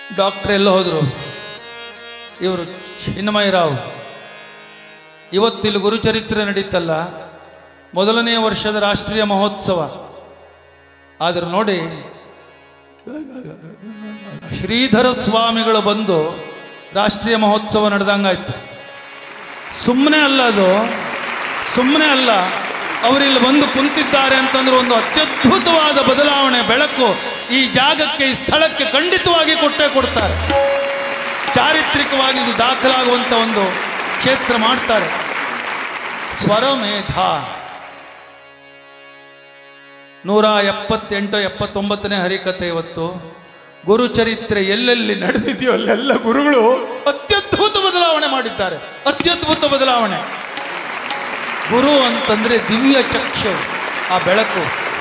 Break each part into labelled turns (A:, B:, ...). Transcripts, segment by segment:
A: Doctor ಎಲ್ಲ ಹೋದರು ಇವರು ಚಿನ್ಮಯರಾವ್ ಇವತ್ತಿಲ್ಲಿ ಗುರುಚರಿತ್ರೆ ನಡೀತಲ್ಲ ಮೊದಲನೇ ವರ್ಷದ ರಾಷ್ಟ್ರೀಯ ಮಹೋತ್ಸವ ಆದ್ರೆ ನೋಡಿ ಶ್ರೀಧರ ಸ್ವಾಮಿಗಳು ಬಂದು ರಾಷ್ಟ್ರೀಯ ಮಹೋತ್ಸವ ನಡೆದಂಗಾಯ್ತು ಸುಮ್ಮನೆ ಅಲ್ಲ ಅದು ಸುಮ್ಮನೆ ಅಲ್ಲ ಅವರಿಲ್ಲಿ ಬಂದು ಕುಂತಿದ್ದಾರೆ ಅಂತಂದ್ರೆ ಒಂದು ಅತ್ಯದ್ಭುತವಾದ ಬದಲಾವಣೆ ಬೆಳಕು ಈ ಜಾಗಕ್ಕೆ ಈ ಸ್ಥಳಕ್ಕೆ ಖಂಡಿತವಾಗಿ ಕೊಟ್ಟೇ ಕೊಡ್ತಾರೆ ಚಾರಿತ್ರಿಕವಾಗಿ ಇದು ದಾಖಲಾಗುವಂಥ ಒಂದು ಕ್ಷೇತ್ರ ಮಾಡ್ತಾರೆ ಸ್ವರಮೇಧ ನೂರ ಎಪ್ಪತ್ತೆಂಟು ಎಪ್ಪತ್ತೊಂಬತ್ತನೇ ಹರಿಕತೆ ಇವತ್ತು ಗುರುಚರಿತ್ರೆ ಎಲ್ಲೆಲ್ಲಿ ನಡೆದಿದೆಯೋ ಅಲ್ಲೆಲ್ಲ ಗುರುಗಳು ಅತ್ಯದ್ಭುತ ಬದಲಾವಣೆ ಮಾಡಿದ್ದಾರೆ ಅತ್ಯದ್ಭುತ ಬದಲಾವಣೆ ಗುರು ಅಂತಂದ್ರೆ ದಿವ್ಯ ಚಕ್ಷು ಆ ಬೆಳಕು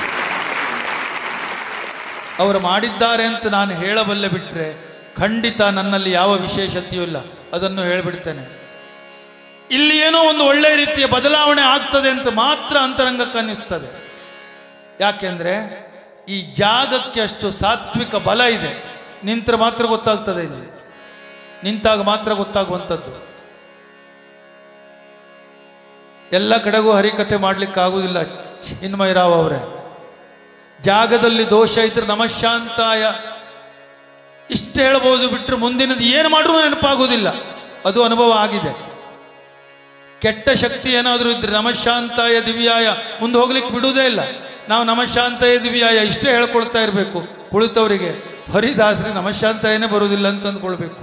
A: ಅವರು ಮಾಡಿದ್ದಾರೆ ಅಂತ ನಾನು ಹೇಳಬಲ್ಲೆ ಬಿಟ್ರೆ ಖಂಡಿತ ನನ್ನಲ್ಲಿ ಯಾವ ವಿಶೇಷತೆಯೂ ಇಲ್ಲ ಅದನ್ನು ಹೇಳಿಬಿಡ್ತೇನೆ ಇಲ್ಲಿ ಏನೋ ಒಂದು ಒಳ್ಳೆ ರೀತಿಯ ಬದಲಾವಣೆ ಆಗ್ತದೆ ಅಂತ ಮಾತ್ರ ಅಂತರಂಗಕ್ಕೆ ಅನ್ನಿಸ್ತದೆ ಯಾಕೆಂದ್ರೆ ಈ ಜಾಗಕ್ಕೆ ಅಷ್ಟು ಸಾತ್ವಿಕ ಬಲ ಇದೆ ನಿಂತರೆ ಮಾತ್ರ ಗೊತ್ತಾಗ್ತದೆ ಇಲ್ಲಿ ನಿಂತಾಗ ಮಾತ್ರ ಗೊತ್ತಾಗುವಂಥದ್ದು ಎಲ್ಲ ಕಡೆಗೂ ಹರಿಕತೆ ಮಾಡ್ಲಿಕ್ಕೆ ಆಗುವುದಿಲ್ಲ ಚಿನ್ಮಯರಾವ್ ಅವರೇ ಜಾಗದಲ್ಲಿ ದೋಷ ಇದ್ರೆ ನಮಶಾಂತಾಯ ಇಷ್ಟು ಹೇಳ್ಬೋದು ಬಿಟ್ಟರೆ ಮುಂದಿನದು ಏನು ಮಾಡ್ರೂ ನೆನಪಾಗುವುದಿಲ್ಲ ಅದು ಅನುಭವ ಆಗಿದೆ ಕೆಟ್ಟ ಶಕ್ತಿ ಏನಾದರೂ ಇದ್ರೆ ನಮಶಾಂತಾಯ ದಿವ್ಯಾಯ ಮುಂದೆ ಹೋಗ್ಲಿಕ್ಕೆ ಬಿಡುವುದೇ ಇಲ್ಲ ನಾವು ನಮಶಾಂತಾಯ ದಿವ್ಯಾಯ ಇಷ್ಟೇ ಹೇಳ್ಕೊಳ್ತಾ ಇರಬೇಕು ಕುಳಿತವರಿಗೆ ಹರಿದಾಸರಿ ನಮಶಾಂತಾಯನೇ ಬರುವುದಿಲ್ಲ ಅಂತ ಅಂದ್ಕೊಳ್ಬೇಕು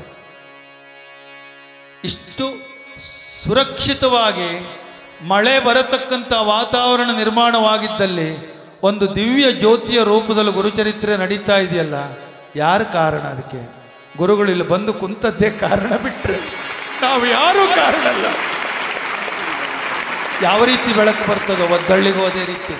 A: ಇಷ್ಟು ಸುರಕ್ಷಿತವಾಗಿ ಮಳೆ ಬರತಕ್ಕಂಥ ವಾತಾವರಣ ನಿರ್ಮಾಣವಾಗಿದ್ದಲ್ಲಿ ಒಂದು ದಿವ್ಯ ಜ್ಯೋತಿಯ ರೂಪದಲ್ಲಿ ಗುರುಚರಿತ್ರೆ ನಡೀತಾ ಇದೆಯಲ್ಲ ಯಾರು ಕಾರಣ ಅದಕ್ಕೆ ಗುರುಗಳು ಇಲ್ಲಿ ಬಂದು ಕುಂತದ್ದೇ ಕಾರಣ ಬಿಟ್ರೆ ನಾವು ಯಾರೂ ಕಾರಣ ಅಲ್ಲ ಯಾವ ರೀತಿ ಬೆಳಕು ಬರ್ತದೋ ಒದ್ದಳ್ಳಿಗೂ ಅದೇ ರೀತಿ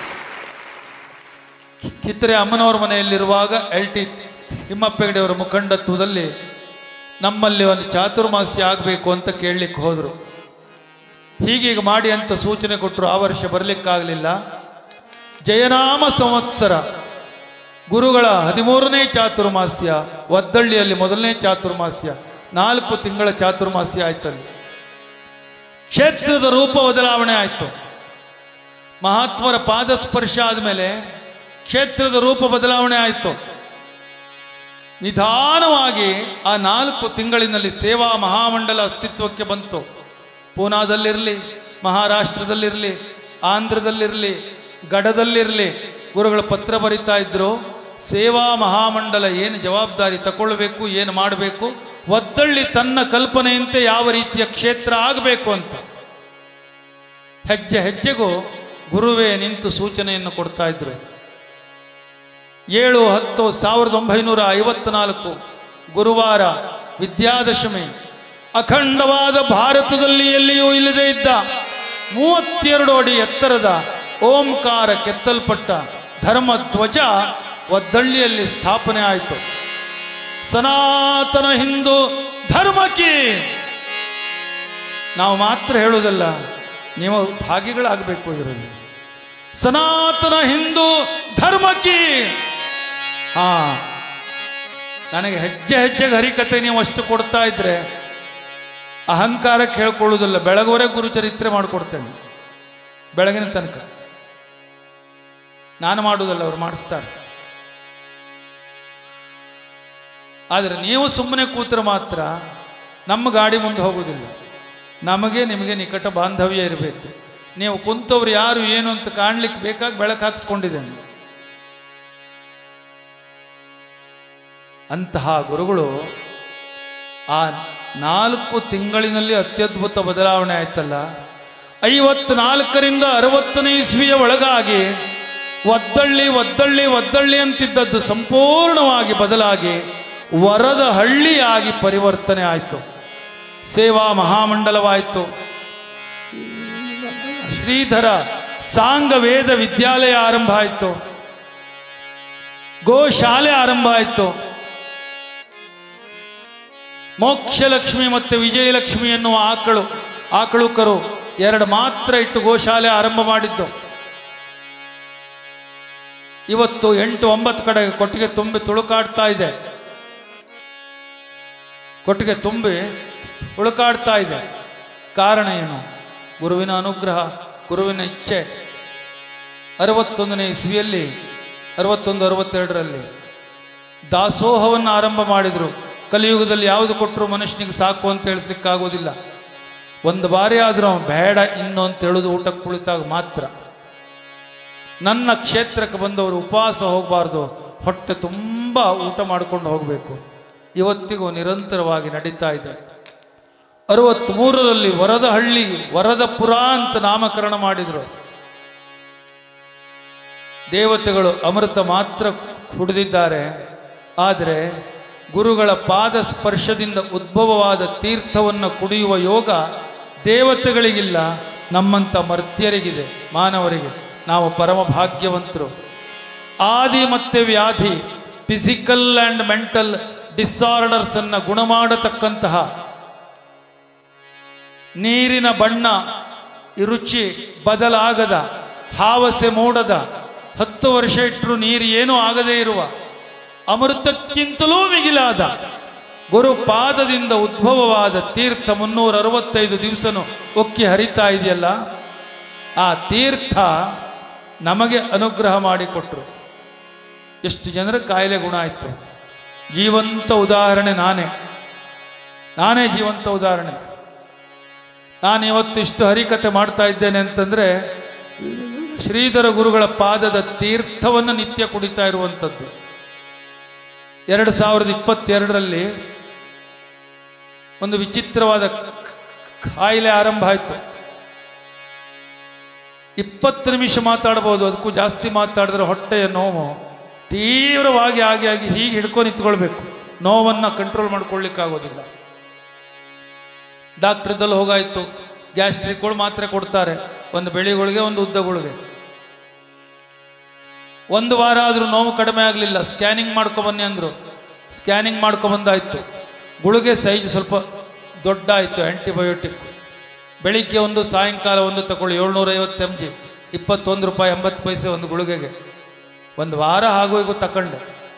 A: ಕಿತ್ತರೆ ಅಮ್ಮನವರ ಮನೆಯಲ್ಲಿರುವಾಗ ಎಲ್ ಟಿ ತಿಮ್ಮಪ್ಪೆಗಡೆಯವರ ಮುಖಂಡತ್ವದಲ್ಲಿ ನಮ್ಮಲ್ಲಿ ಒಂದು ಚಾತುರ್ಮಾಸ್ಯ ಆಗಬೇಕು ಅಂತ ಕೇಳಲಿಕ್ಕೆ ಹೋದರು ಹೀಗೀಗ ಮಾಡಿ ಅಂತ ಸೂಚನೆ ಕೊಟ್ಟರು ಆ ವರ್ಷ ಬರಲಿಕ್ಕಾಗಲಿಲ್ಲ ಜಯನಾಮ ಸಂವತ್ಸರ ಗುರುಗಳ ಹದಿಮೂರನೇ ಚಾತುರ್ಮಾಸ್ಯ ಒದ್ದಳ್ಳಿಯಲ್ಲಿ ಮೊದಲನೇ ಚಾತುರ್ಮಾಸ್ಯ ನಾಲ್ಕು ತಿಂಗಳ ಚಾತುರ್ಮಾಸ್ಯ ಆಯ್ತಲ್ಲಿ ಕ್ಷೇತ್ರದ ರೂಪ ಬದಲಾವಣೆ ಆಯಿತು ಮಹಾತ್ಮರ ಪಾದ ಸ್ಪರ್ಶ ಆದಮೇಲೆ ಕ್ಷೇತ್ರದ ರೂಪ ಬದಲಾವಣೆ ಆಯಿತು ನಿಧಾನವಾಗಿ ಆ ನಾಲ್ಕು ತಿಂಗಳಿನಲ್ಲಿ ಸೇವಾ ಮಹಾಮಂಡಲ ಅಸ್ತಿತ್ವಕ್ಕೆ ಬಂತು ಪೂನಾದಲ್ಲಿರಲಿ ಮಹಾರಾಷ್ಟ್ರದಲ್ಲಿರಲಿ ಆಂಧ್ರದಲ್ಲಿರಲಿ ಗಡದಲ್ಲಿರಲಿ ಗುರುಗಳು ಪತ್ರ ಬರಿತಾ ಇದ್ರು ಸೇವಾ ಮಹಾಮಂಡಲ ಏನು ಜವಾಬ್ದಾರಿ ತಗೊಳ್ಬೇಕು ಏನು ಮಾಡಬೇಕು ಒದ್ದಳ್ಳಿ ತನ್ನ ಕಲ್ಪನೆಯಂತೆ ಯಾವ ರೀತಿಯ ಕ್ಷೇತ್ರ ಆಗಬೇಕು ಅಂತ ಹೆಜ್ಜೆ ಹೆಜ್ಜೆಗೂ ಗುರುವೇ ನಿಂತು ಸೂಚನೆಯನ್ನು ಕೊಡ್ತಾ ಇದ್ರು ಏಳು ಹತ್ತು ಸಾವಿರದ ಒಂಬೈನೂರ ಐವತ್ನಾಲ್ಕು ಗುರುವಾರ ವಿದ್ಯಾದಶಮಿ ಅಖಂಡವಾದ ಭಾರತದಲ್ಲಿ ಎಲ್ಲಿಯೂ ಇಲ್ಲದೆ ಇದ್ದ ಮೂವತ್ತೆರಡು ಅಡಿ ಎತ್ತರದ ಓಂಕಾರ ಕೆತ್ತಲ್ಪಟ್ಟ ಧರ್ಮಧ್ವಜ ಒದ್ದಳ್ಳಿಯಲ್ಲಿ ಸ್ಥಾಪನೆ ಆಯಿತು ಸನಾತನ ಹಿಂದೂ ಧರ್ಮಕ್ಕೆ ನಾವು ಮಾತ್ರ ಹೇಳುವುದಲ್ಲ ನೀವು ಭಾಗಿಗಳಾಗಬೇಕು ಇದರಲ್ಲಿ ಸನಾತನ ಹಿಂದೂ ಧರ್ಮಕ್ಕೆ ಹಾ ನನಗೆ ಹೆಜ್ಜೆ ಹೆಜ್ಜೆಗೆ ಹರಿಕತೆ ನೀವು ಅಷ್ಟು ಕೊಡ್ತಾ ಇದ್ರೆ ಅಹಂಕಾರಕ್ಕೆ ಹೇಳ್ಕೊಳ್ಳೋದಿಲ್ಲ ಬೆಳಗುವರೆ ಗುರುಚರಿತ್ರೆ ಮಾಡಿಕೊಡ್ತೇನೆ ಬೆಳಗಿನ ತನಕ ನಾನು ಮಾಡುವುದಲ್ಲ ಅವ್ರು ಮಾಡಿಸ್ತಾರೆ ಆದರೆ ನೀವು ಸುಮ್ಮನೆ ಕೂತ್ರೆ ಮಾತ್ರ ನಮ್ಮ ಗಾಡಿ ಮುಂದೆ ಹೋಗುವುದಿಲ್ಲ ನಮಗೆ ನಿಮಗೆ ನಿಕಟ ಬಾಂಧವ್ಯ ಇರಬೇಕು ನೀವು ಕುಂತವ್ರು ಯಾರು ಏನು ಅಂತ ಕಾಣ್ಲಿಕ್ಕೆ ಬೇಕಾಗಿ ಬೆಳಕು ಹಾಕಿಸ್ಕೊಂಡಿದ್ದೇನೆ ಅಂತಹ ಗುರುಗಳು ಆ ನಾಲ್ಕು ತಿಂಗಳಿನಲ್ಲಿ ಅತ್ಯದ್ಭುತ ಬದಲಾವಣೆ ಆಯ್ತಲ್ಲ ಐವತ್ನಾಲ್ಕರಿಂದ ಅರವತ್ತನೇ ಇಸ್ವಿಯ ಒಳಗಾಗಿ ಒದ್ದಳ್ಳಿ ಒದ್ದಳ್ಳಿ ಒದ್ದಳ್ಳಿ ಅಂತಿದ್ದದ್ದು ಸಂಪೂರ್ಣವಾಗಿ ಬದಲಾಗಿ ವರದ ಹಳ್ಳಿಯಾಗಿ ಪರಿವರ್ತನೆ ಆಯಿತು ಸೇವಾ ಮಹಾಮಂಡಲವಾಯಿತು ಶ್ರೀಧರ ಸಾಂಗ ವೇದ ವಿದ್ಯಾಲಯ ಆರಂಭ ಆಯಿತು ಗೋಶಾಲೆ ಆರಂಭ ಆಯಿತು ಮೋಕ್ಷಲಕ್ಷ್ಮಿ ಮತ್ತು ವಿಜಯಲಕ್ಷ್ಮಿ ಎನ್ನುವ ಆಕಳು ಆಕಳುಕರು ಎರಡು ಮಾತ್ರ ಇಟ್ಟು ಗೋಶಾಲೆ ಆರಂಭ ಮಾಡಿದ್ದು ಇವತ್ತು ಎಂಟು ಒಂಬತ್ತು ಕಡೆ ಕೊಟ್ಟಿಗೆ ತುಂಬಿ ತುಳುಕಾಡ್ತಾ ಇದೆ ಕೊಟ್ಟಿಗೆ ತುಂಬಿ ಉಳುಕಾಡ್ತಾ ಇದೆ ಕಾರಣ ಏನು ಗುರುವಿನ ಅನುಗ್ರಹ ಗುರುವಿನ ಇಚ್ಛೆ ಅರವತ್ತೊಂದನೇ ಇಸ್ವಿಯಲ್ಲಿ ಅರವತ್ತೊಂದು ಅರವತ್ತೆರಡರಲ್ಲಿ ದಾಸೋಹವನ್ನು ಆರಂಭ ಮಾಡಿದರು ಕಲಿಯುಗದಲ್ಲಿ ಯಾವುದು ಕೊಟ್ಟರು ಮನುಷ್ಯನಿಗೆ ಸಾಕು ಅಂತ ಹೇಳ್ಲಿಕ್ಕಾಗೋದಿಲ್ಲ ಒಂದು ಬಾರಿ ಆದರೂ ಅವನು ಬೇಡ ಇನ್ನು ಅಂತ ಹೇಳೋದು ಊಟಕ್ಕೆ ಕುಳಿತಾಗ ಮಾತ್ರ ನನ್ನ ಕ್ಷೇತ್ರಕ್ಕೆ ಬಂದವರು ಉಪವಾಸ ಹೋಗಬಾರ್ದು ಹೊಟ್ಟೆ ತುಂಬ ಊಟ ಮಾಡಿಕೊಂಡು ಹೋಗಬೇಕು ಇವತ್ತಿಗೂ ನಿರಂತರವಾಗಿ ನಡೀತಾ ಇದೆ ಅರವತ್ತ್ಮೂರರಲ್ಲಿ ವರದಹಳ್ಳಿ ವರದಪುರ ಅಂತ ನಾಮಕರಣ ಮಾಡಿದರು ದೇವತೆಗಳು ಅಮೃತ ಮಾತ್ರ ಕುಡಿದಿದ್ದಾರೆ ಆದರೆ ಗುರುಗಳ ಪಾದ ಸ್ಪರ್ಶದಿಂದ ಉದ್ಭವವಾದ ತೀರ್ಥವನ್ನು ಕುಡಿಯುವ ಯೋಗ ದೇವತೆಗಳಿಗಿಲ್ಲ ನಮ್ಮಂಥ ಮರ್ತ್ಯರಿಗಿದೆ ಮಾನವರಿಗೆ ನಾವು ಪರಮ ಭಾಗ್ಯವಂತರು ಆದಿ ಮತ್ತೆ ವ್ಯಾಧಿ ಫಿಸಿಕಲ್ ಆ್ಯಂಡ್ ಮೆಂಟಲ್ ಡಿಸಾರ್ಡರ್ಸ್ ಅನ್ನು ಗುಣ ಮಾಡತಕ್ಕಂತಹ ನೀರಿನ ಬಣ್ಣ ಈ ರುಚಿ ಬದಲಾಗದ ಹಾವಸೆ ಮೂಡದ ಹತ್ತು ವರ್ಷ ಇಟ್ಟರು ನೀರು ಏನೂ ಆಗದೇ ಇರುವ ಅಮೃತಕ್ಕಿಂತಲೂ ಮಿಗಿಲಾದ ಗುರು ಪಾದದಿಂದ ಉದ್ಭವವಾದ ತೀರ್ಥ ಮುನ್ನೂರ ಅರವತ್ತೈದು ದಿವಸನು ಒಕ್ಕಿ ಹರಿತಾ ಇದೆಯಲ್ಲ ಆ ತೀರ್ಥ ನಮಗೆ ಅನುಗ್ರಹ ಮಾಡಿಕೊಟ್ರು ಎಷ್ಟು ಜನರ ಕಾಯಿಲೆ ಗುಣ ಆಯಿತು ಜೀವಂತ ಉದಾಹರಣೆ ನಾನೇ ನಾನೇ ಜೀವಂತ ಉದಾಹರಣೆ ನಾನು ಇವತ್ತು ಇಷ್ಟು ಹರಿಕತೆ ಮಾಡ್ತಾ ಇದ್ದೇನೆ ಅಂತಂದ್ರೆ ಶ್ರೀಧರ ಗುರುಗಳ ಪಾದದ ತೀರ್ಥವನ್ನು ನಿತ್ಯ ಕುಡಿತಾ ಇರುವಂಥದ್ದು ಎರಡು ಸಾವಿರದ ಇಪ್ಪತ್ತೆರಡರಲ್ಲಿ ಒಂದು ವಿಚಿತ್ರವಾದ ಕಾಯಿಲೆ ಆರಂಭ ಆಯಿತು ಇಪ್ಪತ್ತು ನಿಮಿಷ ಮಾತಾಡ್ಬೋದು ಅದಕ್ಕೂ ಜಾಸ್ತಿ ಮಾತಾಡಿದ್ರೆ ಹೊಟ್ಟೆಯ ನೋವು ತೀವ್ರವಾಗಿ ಆಗಿ ಆಗಿ ಹೀಗೆ ಹಿಡ್ಕೊಂಡು ನಿಂತ್ಕೊಳ್ಬೇಕು ನೋವನ್ನು ಕಂಟ್ರೋಲ್ ಮಾಡ್ಕೊಳ್ಳಿಕ್ಕಾಗೋದಿಲ್ಲ ಡಾಕ್ಟರ್ ಇದ್ದಲ್ಲಿ ಹೋಗಾಯ್ತು ಗ್ಯಾಸ್ಟ್ರಿಕ್ಗಳು ಮಾತ್ರೆ ಕೊಡ್ತಾರೆ ಒಂದು ಬೆಳಿಗಳಿಗೆ ಒಂದು ಉದ್ದಗಳಿಗೆ ಒಂದು ವಾರ ಆದರೂ ನೋವು ಕಡಿಮೆ ಆಗಲಿಲ್ಲ ಸ್ಕ್ಯಾನಿಂಗ್ ಮಾಡ್ಕೊಬನ್ನಿ ಅಂದರು ಸ್ಕ್ಯಾನಿಂಗ್ ಮಾಡ್ಕೊಬಂದಾಯ್ತು ಗುಳಿಗೆ ಸೈಜ್ ಸ್ವಲ್ಪ ದೊಡ್ಡ ಆಯಿತು ಆ್ಯಂಟಿಬಯೋಟಿಕ್ ಬೆಳಿಗ್ಗೆ ಒಂದು ಸಾಯಂಕಾಲ ಒಂದು ತಗೊಳ್ಳಿ ಏಳ್ನೂರೈವತ್ತು ಎಮ್ ಜಿ ಇಪ್ಪತ್ತೊಂದು ರೂಪಾಯಿ ಎಂಬತ್ತು ಪೈಸೆ ಒಂದು ಗುಳಿಗೆಗೆ ಒಂದು ವಾರ ಹಾಗೂ ಹೀಗೂ ತಕೊಂಡೆ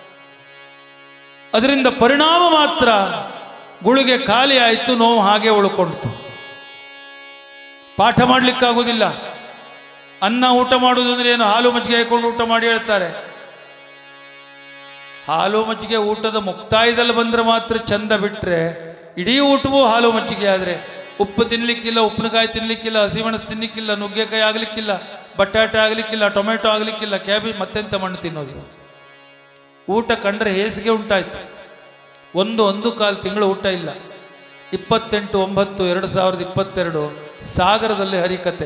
A: ಅದರಿಂದ ಪರಿಣಾಮ ಮಾತ್ರ ಗುಳಿಗೆ ಖಾಲಿ ಆಯಿತು ನೋವು ಹಾಗೆ ಉಳ್ಕೊಂಡಿತು ಪಾಠ ಮಾಡಲಿಕ್ಕಾಗೋದಿಲ್ಲ ಅನ್ನ ಊಟ ಮಾಡುವುದು ಅಂದ್ರೆ ಏನು ಹಾಲು ಮಜ್ಜಿಗೆ ಹಾಕೊಂಡು ಊಟ ಮಾಡಿ ಹೇಳ್ತಾರೆ ಹಾಲು ಮಜ್ಜಿಗೆ ಊಟದ ಮುಕ್ತಾಯದಲ್ಲಿ ಬಂದ್ರೆ ಮಾತ್ರ ಚಂದ ಬಿಟ್ರೆ ಇಡೀ ಊಟವೂ ಹಾಲು ಮಜ್ಜಿಗೆ ಆದರೆ ಉಪ್ಪು ತಿನ್ಲಿಕ್ಕಿಲ್ಲ ಉಪ್ಪಿನಕಾಯಿ ತಿನ್ಲಿಕ್ಕಿಲ್ಲ ಹಸಿಮೆಣಸು ತಿನ್ಲಿಕ್ಕಿಲ್ಲ ನುಗ್ಗೆಕಾಯಿ ಆಗ್ಲಿಕ್ಕಿಲ್ಲ ಬಟಾಟೆ ಆಗ್ಲಿಕ್ಕಿಲ್ಲ ಟೊಮೆಟೊ ಆಗ್ಲಿಕ್ಕಿಲ್ಲ ಕ್ಯಾಬೇಜ್ ಮತ್ತೆಂತ ಮಣ್ಣು ತಿನ್ನೋದು ಊಟ ಕಂಡ್ರೆ ಹೇಸಿಗೆ ಉಂಟಾಯ್ತು ಒಂದು ಒಂದು ಕಾಲು ತಿಂಗಳು ಊಟ ಇಲ್ಲ ಇಪ್ಪತ್ತೆಂಟು ಒಂಬತ್ತು ಎರಡು ಸಾವಿರದ ಇಪ್ಪತ್ತೆರಡು ಸಾಗರದಲ್ಲಿ ಹರಿಕತೆ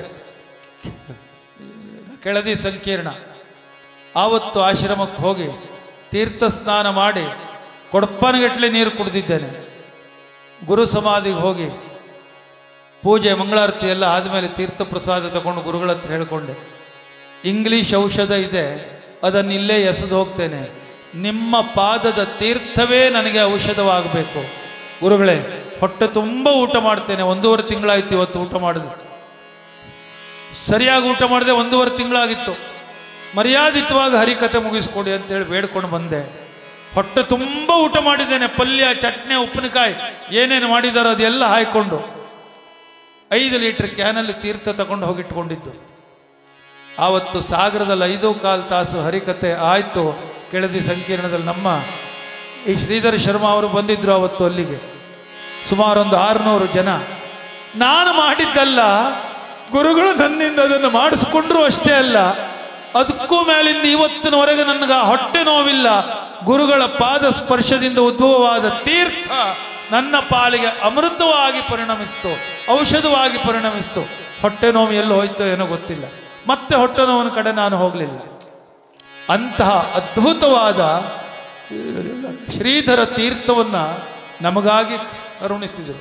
A: ಕೆಳದಿ ಸಂಕೀರ್ಣ ಆವತ್ತು ಆಶ್ರಮಕ್ಕೆ ಹೋಗಿ ತೀರ್ಥ ಸ್ನಾನ ಮಾಡಿ ಕೊಡಪ್ಪನಗಟ್ಲೆ ನೀರು ಕುಡಿದಿದ್ದೇನೆ ಗುರು ಸಮಾಧಿಗೆ ಹೋಗಿ ಪೂಜೆ ಮಂಗಳಾರತಿ ಎಲ್ಲ ಆದಮೇಲೆ ತೀರ್ಥ ಪ್ರಸಾದ ತಗೊಂಡು ಗುರುಗಳ ಹತ್ರ ಹೇಳ್ಕೊಂಡೆ ಇಂಗ್ಲಿಷ್ ಔಷಧ ಇದೆ ಅದನ್ನು ಇಲ್ಲೇ ಎಸೆದು ಹೋಗ್ತೇನೆ ನಿಮ್ಮ ಪಾದದ ತೀರ್ಥವೇ ನನಗೆ ಔಷಧವಾಗಬೇಕು ಗುರುಗಳೇ ಹೊಟ್ಟೆ ತುಂಬ ಊಟ ಮಾಡ್ತೇನೆ ಒಂದೂವರೆ ತಿಂಗಳಾಯ್ತು ಇವತ್ತು ಊಟ ಮಾಡಿದೆ ಸರಿಯಾಗಿ ಊಟ ಮಾಡಿದೆ ಒಂದೂವರೆ ತಿಂಗಳಾಗಿತ್ತು ಮರ್ಯಾದಿತವಾಗಿ ಹರಿಕತೆ ಮುಗಿಸ್ಕೊಡಿ ಅಂತೇಳಿ ಬೇಡ್ಕೊಂಡು ಬಂದೆ ಹೊಟ್ಟೆ ತುಂಬ ಊಟ ಮಾಡಿದ್ದೇನೆ ಪಲ್ಯ ಚಟ್ನಿ ಉಪ್ಪಿನಕಾಯಿ ಏನೇನು ಮಾಡಿದಾರೋ ಅದೆಲ್ಲ ಹಾಯ್ಕೊಂಡು ಐದು ಲೀಟರ್ ಕ್ಯಾನಲ್ಲಿ ತೀರ್ಥ ತಗೊಂಡು ಹೋಗಿಟ್ಕೊಂಡಿದ್ದು ಆವತ್ತು ಸಾಗರದಲ್ಲಿ ಐದು ಕಾಲು ತಾಸು ಹರಿಕತೆ ಆಯಿತು ಕೆಳದಿ ಸಂಕೀರ್ಣದಲ್ಲಿ ನಮ್ಮ ಈ ಶ್ರೀಧರ್ ಶರ್ಮಾ ಅವರು ಬಂದಿದ್ರು ಅವತ್ತು ಅಲ್ಲಿಗೆ ಸುಮಾರು ಒಂದು ಆರುನೂರು ಜನ ನಾನು ಮಾಡಿದ್ದಲ್ಲ ಗುರುಗಳು ನನ್ನಿಂದ ಅದನ್ನು ಮಾಡಿಸ್ಕೊಂಡ್ರು ಅಷ್ಟೇ ಅಲ್ಲ ಅದಕ್ಕೂ ಮೇಲಿಂದ ಇವತ್ತಿನವರೆಗೆ ನನಗೆ ಆ ಹೊಟ್ಟೆ ನೋವಿಲ್ಲ ಗುರುಗಳ ಪಾದ ಸ್ಪರ್ಶದಿಂದ ಉದ್ಭವವಾದ ತೀರ್ಥ ನನ್ನ ಪಾಲಿಗೆ ಅಮೃತವಾಗಿ ಪರಿಣಮಿಸ್ತು ಔಷಧವಾಗಿ ಪರಿಣಮಿಸ್ತು ಹೊಟ್ಟೆ ನೋವು ಎಲ್ಲಿ ಹೋಯ್ತೋ ಏನೋ ಗೊತ್ತಿಲ್ಲ ಮತ್ತೆ ಹೊಟ್ಟೆ ನೋವಿನ ಕಡೆ ನಾನು ಹೋಗಲಿಲ್ಲ ಅಂತಹ ಅದ್ಭುತವಾದ ಶ್ರೀಧರ ತೀರ್ಥವನ್ನ ನಮಗಾಗಿ ಕರುಣಿಸಿದರು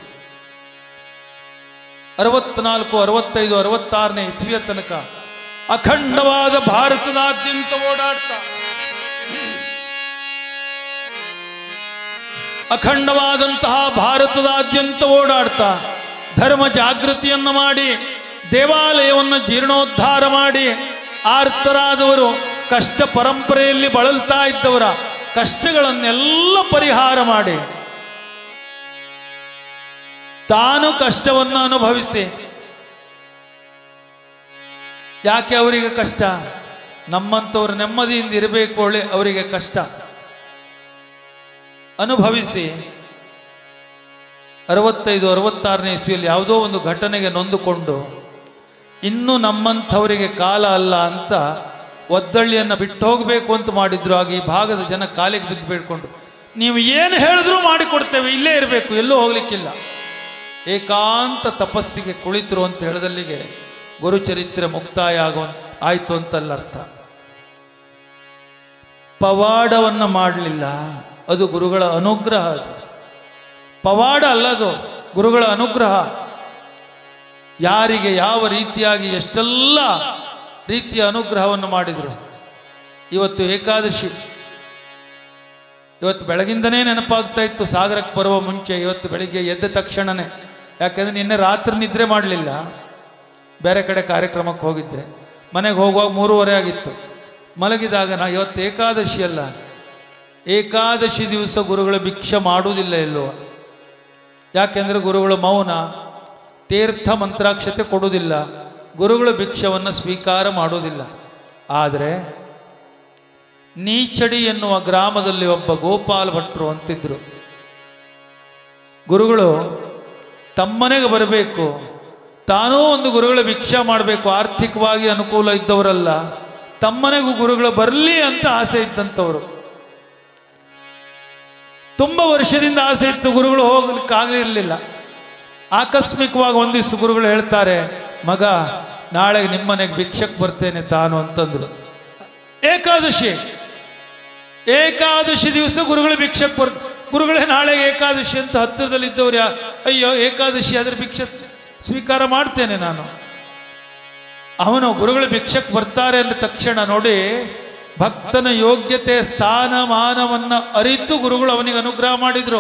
A: ಅರವತ್ನಾಲ್ಕು ಅರವತ್ತೈದು ಅರವತ್ತಾರನೇ ಇಸ್ವಿಯ ತನಕ ಅಖಂಡವಾದ ಭಾರತದಾದ್ಯಂತ ಓಡಾಡ್ತಾ ಅಖಂಡವಾದಂತಹ ಭಾರತದಾದ್ಯಂತ ಓಡಾಡ್ತಾ ಧರ್ಮ ಜಾಗೃತಿಯನ್ನು ಮಾಡಿ ದೇವಾಲಯವನ್ನು ಜೀರ್ಣೋದ್ಧಾರ ಮಾಡಿ ಆರ್ತರಾದವರು ಕಷ್ಟ ಪರಂಪರೆಯಲ್ಲಿ ಬಳಲ್ತಾ ಇದ್ದವರ ಕಷ್ಟಗಳನ್ನೆಲ್ಲ ಪರಿಹಾರ ಮಾಡಿ ತಾನು ಕಷ್ಟವನ್ನು ಅನುಭವಿಸಿ ಯಾಕೆ ಅವರಿಗೆ ಕಷ್ಟ ನಮ್ಮಂಥವ್ರು ನೆಮ್ಮದಿಯಿಂದ ಇರಬೇಕು ಒಳ್ಳೆ ಅವರಿಗೆ ಕಷ್ಟ ಅನುಭವಿಸಿ ಅರವತ್ತೈದು ಅರವತ್ತಾರನೇ ಇಸ್ವಿಯಲ್ಲಿ ಯಾವುದೋ ಒಂದು ಘಟನೆಗೆ ನೊಂದುಕೊಂಡು ಇನ್ನು ನಮ್ಮಂಥವರಿಗೆ ಕಾಲ ಅಲ್ಲ ಅಂತ ಒದ್ದಳ್ಳಿಯನ್ನು ಬಿಟ್ಟು ಹೋಗಬೇಕು ಅಂತ ಮಾಡಿದ್ರು ಆಗ ಈ ಭಾಗದ ಜನ ಕಾಲಿಗೆ ಬಿದ್ದು ಬೇಡ್ಕೊಂಡು ನೀವು ಏನು ಹೇಳಿದ್ರೂ ಮಾಡಿಕೊಡ್ತೇವೆ ಇಲ್ಲೇ ಇರಬೇಕು ಎಲ್ಲೂ ಹೋಗ್ಲಿಕ್ಕಿಲ್ಲ ಏಕಾಂತ ತಪಸ್ಸಿಗೆ ಕುಳಿತರು ಅಂತ ಹೇಳದಲ್ಲಿಗೆ ಗುರುಚರಿತ್ರೆ ಮುಕ್ತಾಯ ಆಗೋ ಆಯ್ತು ಅಂತಲ್ಲ ಅರ್ಥ ಪವಾಡವನ್ನ ಮಾಡಲಿಲ್ಲ ಅದು ಗುರುಗಳ ಅನುಗ್ರಹ ಅದು ಪವಾಡ ಅಲ್ಲದು ಗುರುಗಳ ಅನುಗ್ರಹ ಯಾರಿಗೆ ಯಾವ ರೀತಿಯಾಗಿ ಎಷ್ಟೆಲ್ಲ ರೀತಿಯ ಅನುಗ್ರಹವನ್ನು ಮಾಡಿದರು ಇವತ್ತು ಏಕಾದಶಿ ಇವತ್ತು ಬೆಳಗಿಂದನೇ ನೆನಪಾಗ್ತಾ ಇತ್ತು ಸಾಗರಕ್ಕೆ ಬರುವ ಮುಂಚೆ ಇವತ್ತು ಬೆಳಿಗ್ಗೆ ಎದ್ದ ತಕ್ಷಣನೇ ಯಾಕೆಂದ್ರೆ ನಿನ್ನೆ ರಾತ್ರಿ ನಿದ್ರೆ ಮಾಡಲಿಲ್ಲ ಬೇರೆ ಕಡೆ ಕಾರ್ಯಕ್ರಮಕ್ಕೆ ಹೋಗಿದ್ದೆ ಮನೆಗೆ ಹೋಗುವಾಗ ಮೂರುವರೆ ಆಗಿತ್ತು ಮಲಗಿದಾಗ ನಾ ಇವತ್ತು ಏಕಾದಶಿ ಅಲ್ಲ ಏಕಾದಶಿ ದಿವಸ ಗುರುಗಳ ಭಿಕ್ಷೆ ಮಾಡುವುದಿಲ್ಲ ಎಲ್ಲೋ ಯಾಕೆಂದ್ರೆ ಗುರುಗಳ ಮೌನ ತೀರ್ಥ ಮಂತ್ರಾಕ್ಷತೆ ಕೊಡುವುದಿಲ್ಲ ಗುರುಗಳ ಭಿಕ್ಷವನ್ನು ಸ್ವೀಕಾರ ಮಾಡುವುದಿಲ್ಲ ಆದರೆ ನೀಚಡಿ ಎನ್ನುವ ಗ್ರಾಮದಲ್ಲಿ ಒಬ್ಬ ಗೋಪಾಲ್ ಭಟ್ರು ಅಂತಿದ್ರು ಗುರುಗಳು ತಮ್ಮನೆಗೆ ಬರಬೇಕು ತಾನೂ ಒಂದು ಗುರುಗಳ ಭಿಕ್ಷಾ ಮಾಡಬೇಕು ಆರ್ಥಿಕವಾಗಿ ಅನುಕೂಲ ಇದ್ದವರಲ್ಲ ತಮ್ಮನೆಗೂ ಗುರುಗಳು ಬರಲಿ ಅಂತ ಆಸೆ ಇದ್ದಂಥವ್ರು ತುಂಬ ವರ್ಷದಿಂದ ಆಸೆ ಇತ್ತು ಗುರುಗಳು ಹೋಗ್ಲಿಕ್ಕೆ ಆಗಲಿರಲಿಲ್ಲ ಆಕಸ್ಮಿಕವಾಗಿ ಒಂದಿಷ್ಟು ಗುರುಗಳು ಹೇಳ್ತಾರೆ ಮಗ ನಾಳೆ ನಿಮ್ಮನೆಗೆ ಭಿಕ್ಷಕ್ಕೆ ಬರ್ತೇನೆ ತಾನು ಅಂತಂದ್ರು ಏಕಾದಶಿ ಏಕಾದಶಿ ದಿವಸ ಗುರುಗಳು ಭಿಕ್ಷಕ್ಕೆ ಬರ್ ಗುರುಗಳೇ ನಾಳೆ ಏಕಾದಶಿ ಅಂತ ಹತ್ತಿರದಲ್ಲಿದ್ದವ್ರು ಯಾ ಅಯ್ಯೋ ಏಕಾದಶಿ ಆದ್ರೆ ಭಿಕ್ಷೆ ಸ್ವೀಕಾರ ಮಾಡ್ತೇನೆ ನಾನು ಅವನು ಗುರುಗಳು ಭಿಕ್ಷಕ್ಕೆ ಬರ್ತಾರೆ ಅಂದ ತಕ್ಷಣ ನೋಡಿ ಭಕ್ತನ ಯೋಗ್ಯತೆ ಸ್ಥಾನಮಾನವನ್ನ ಅರಿತು ಗುರುಗಳು ಅವನಿಗೆ ಅನುಗ್ರಹ ಮಾಡಿದ್ರು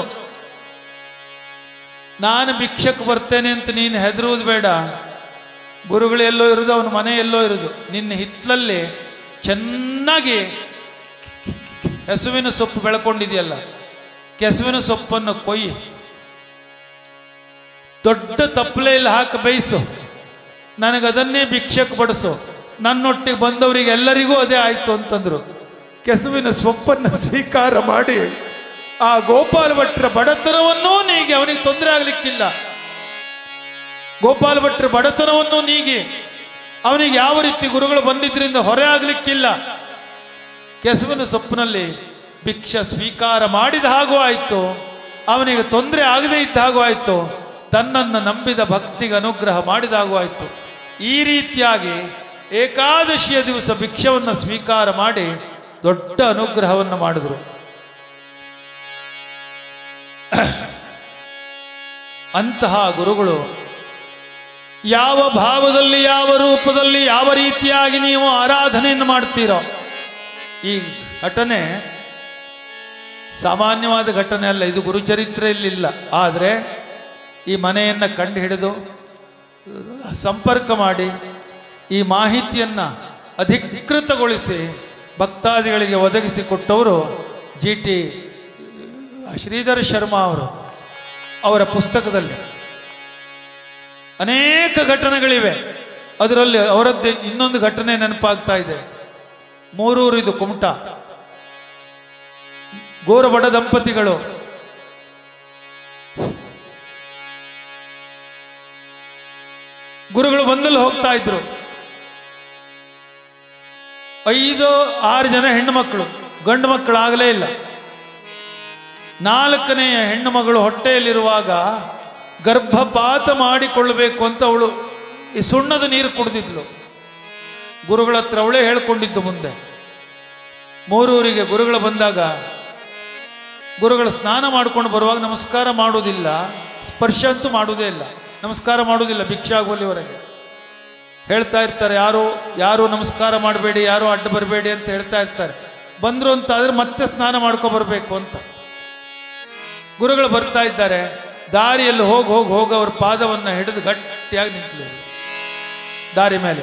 A: ನಾನು ಭಿಕ್ಷಕ್ಕೆ ಬರ್ತೇನೆ ಅಂತ ನೀನು ಹೆದರುವುದು ಬೇಡ ಗುರುಗಳು ಎಲ್ಲೋ ಇರೋದು ಅವನ ಮನೆ ಎಲ್ಲೋ ಇರೋದು ನಿನ್ನ ಹಿತ್ತಲಲ್ಲಿ ಚೆನ್ನಾಗಿ ಕೆಸುವಿನ ಸೊಪ್ಪು ಬೆಳ್ಕೊಂಡಿದೆಯಲ್ಲ ಕೆಸುವಿನ ಸೊಪ್ಪನ್ನು ಕೊಯ್ಯಿ ದೊಡ್ಡ ತಪ್ಪಲೆಯಲ್ಲಿ ಹಾಕಿ ಬೇಯಿಸು ನನಗದನ್ನೇ ಭಿಕ್ಷಕ್ಕೆ ಬಡಿಸು ನನ್ನೊಟ್ಟಿಗೆ ಬಂದವರಿಗೆ ಎಲ್ಲರಿಗೂ ಅದೇ ಆಯ್ತು ಅಂತಂದ್ರು ಕೆಸುವಿನ ಸೊಪ್ಪನ್ನು ಸ್ವೀಕಾರ ಮಾಡಿ ಆ ಗೋಪಾಲ ಭಟ್ರ ಬಡತನವನ್ನೂ ನೀಗಿ ಅವನಿಗೆ ತೊಂದರೆ ಆಗ್ಲಿಕ್ಕಿಲ್ಲ ಗೋಪಾಲ ಭಟ್ರ ಬಡತನವನ್ನು ನೀಗಿ ಅವನಿಗೆ ಯಾವ ರೀತಿ ಗುರುಗಳು ಬಂದಿದ್ರಿಂದ ಹೊರೆ ಆಗ್ಲಿಕ್ಕಿಲ್ಲ ಕೆಸುವಿನ ಸೊಪ್ಪಿನಲ್ಲಿ ಭಿಕ್ಷ ಸ್ವೀಕಾರ ಮಾಡಿದ ಹಾಗೂ ಆಯ್ತು ಅವನಿಗೆ ತೊಂದರೆ ಆಗದೇ ಇದ್ದ ಹಾಗೂ ಆಯ್ತು ತನ್ನನ್ನು ನಂಬಿದ ಭಕ್ತಿಗೆ ಅನುಗ್ರಹ ಮಾಡಿದ ಹಾಗೂ ಆಯ್ತು ಈ ರೀತಿಯಾಗಿ ಏಕಾದಶಿಯ ದಿವಸ ಭಿಕ್ಷವನ್ನು ಸ್ವೀಕಾರ ಮಾಡಿ ದೊಡ್ಡ ಅನುಗ್ರಹವನ್ನು ಮಾಡಿದರು ಅಂತಹ ಗುರುಗಳು ಯಾವ ಭಾವದಲ್ಲಿ ಯಾವ ರೂಪದಲ್ಲಿ ಯಾವ ರೀತಿಯಾಗಿ ನೀವು ಆರಾಧನೆಯನ್ನು ಮಾಡ್ತೀರೋ ಈ ಘಟನೆ ಸಾಮಾನ್ಯವಾದ ಘಟನೆ ಅಲ್ಲ ಇದು ಗುರುಚರಿತ್ರೆಯಲ್ಲಿಲ್ಲ ಆದರೆ ಈ ಮನೆಯನ್ನು ಕಂಡು ಹಿಡಿದು ಸಂಪರ್ಕ ಮಾಡಿ ಈ ಮಾಹಿತಿಯನ್ನು ಅಧಿಕೃತಗೊಳಿಸಿ ಭಕ್ತಾದಿಗಳಿಗೆ ಒದಗಿಸಿಕೊಟ್ಟವರು ಜಿ ಟಿ ಶ್ರೀಧರ್ ಶರ್ಮಾ ಅವರು ಅವರ ಪುಸ್ತಕದಲ್ಲಿ ಅನೇಕ ಘಟನೆಗಳಿವೆ ಅದರಲ್ಲಿ ಅವರದ್ದೇ ಇನ್ನೊಂದು ಘಟನೆ ನೆನಪಾಗ್ತಾ ಇದೆ ಮೂರೂರು ಇದು ಕುಮಟ ಗೋರಬಡ ದಂಪತಿಗಳು ಗುರುಗಳು ಬಂದಲ್ಲಿ ಹೋಗ್ತಾ ಇದ್ರು ಐದು ಆರು ಜನ ಹೆಣ್ಣು ಮಕ್ಕಳು ಗಂಡು ಮಕ್ಕಳು ಆಗಲೇ ಇಲ್ಲ ನಾಲ್ಕನೆಯ ಹೆಣ್ಣು ಮಗಳು ಹೊಟ್ಟೆಯಲ್ಲಿರುವಾಗ ಗರ್ಭಪಾತ ಮಾಡಿಕೊಳ್ಳಬೇಕು ಅಂತ ಅವಳು ಈ ಸುಣ್ಣದ ನೀರು ಕುಡಿದಿದ್ಲು ಗುರುಗಳ ಹತ್ರ ಅವಳೇ ಹೇಳ್ಕೊಂಡಿದ್ದು ಮುಂದೆ ಮೂರೂರಿಗೆ ಗುರುಗಳು ಬಂದಾಗ ಗುರುಗಳು ಸ್ನಾನ ಮಾಡ್ಕೊಂಡು ಬರುವಾಗ ನಮಸ್ಕಾರ ಮಾಡುವುದಿಲ್ಲ ಸ್ಪರ್ಶ ಅಂತೂ ಮಾಡುವುದೇ ಇಲ್ಲ ನಮಸ್ಕಾರ ಮಾಡುವುದಿಲ್ಲ ಭಿಕ್ಷೆ ಆಗುವಲ್ಲಿವರೆಗೆ ಹೇಳ್ತಾ ಇರ್ತಾರೆ ಯಾರು ಯಾರು ನಮಸ್ಕಾರ ಮಾಡಬೇಡಿ ಯಾರು ಅಡ್ಡ ಬರಬೇಡಿ ಅಂತ ಹೇಳ್ತಾ ಇರ್ತಾರೆ ಬಂದ್ರು ಅಂತ ಆದ್ರೆ ಮತ್ತೆ ಸ್ನಾನ ಮಾಡ್ಕೊ ಬರಬೇಕು ಅಂತ ಗುರುಗಳು ಬರ್ತಾ ಇದ್ದಾರೆ ದಾರಿಯಲ್ಲಿ ಹೋಗಿ ಹೋಗಿ ಹೋಗಿ ಅವ್ರ ಪಾದವನ್ನು ಹಿಡಿದು ಗಟ್ಟಿಯಾಗಿ ನಿಂತಲು ದಾರಿ ಮೇಲೆ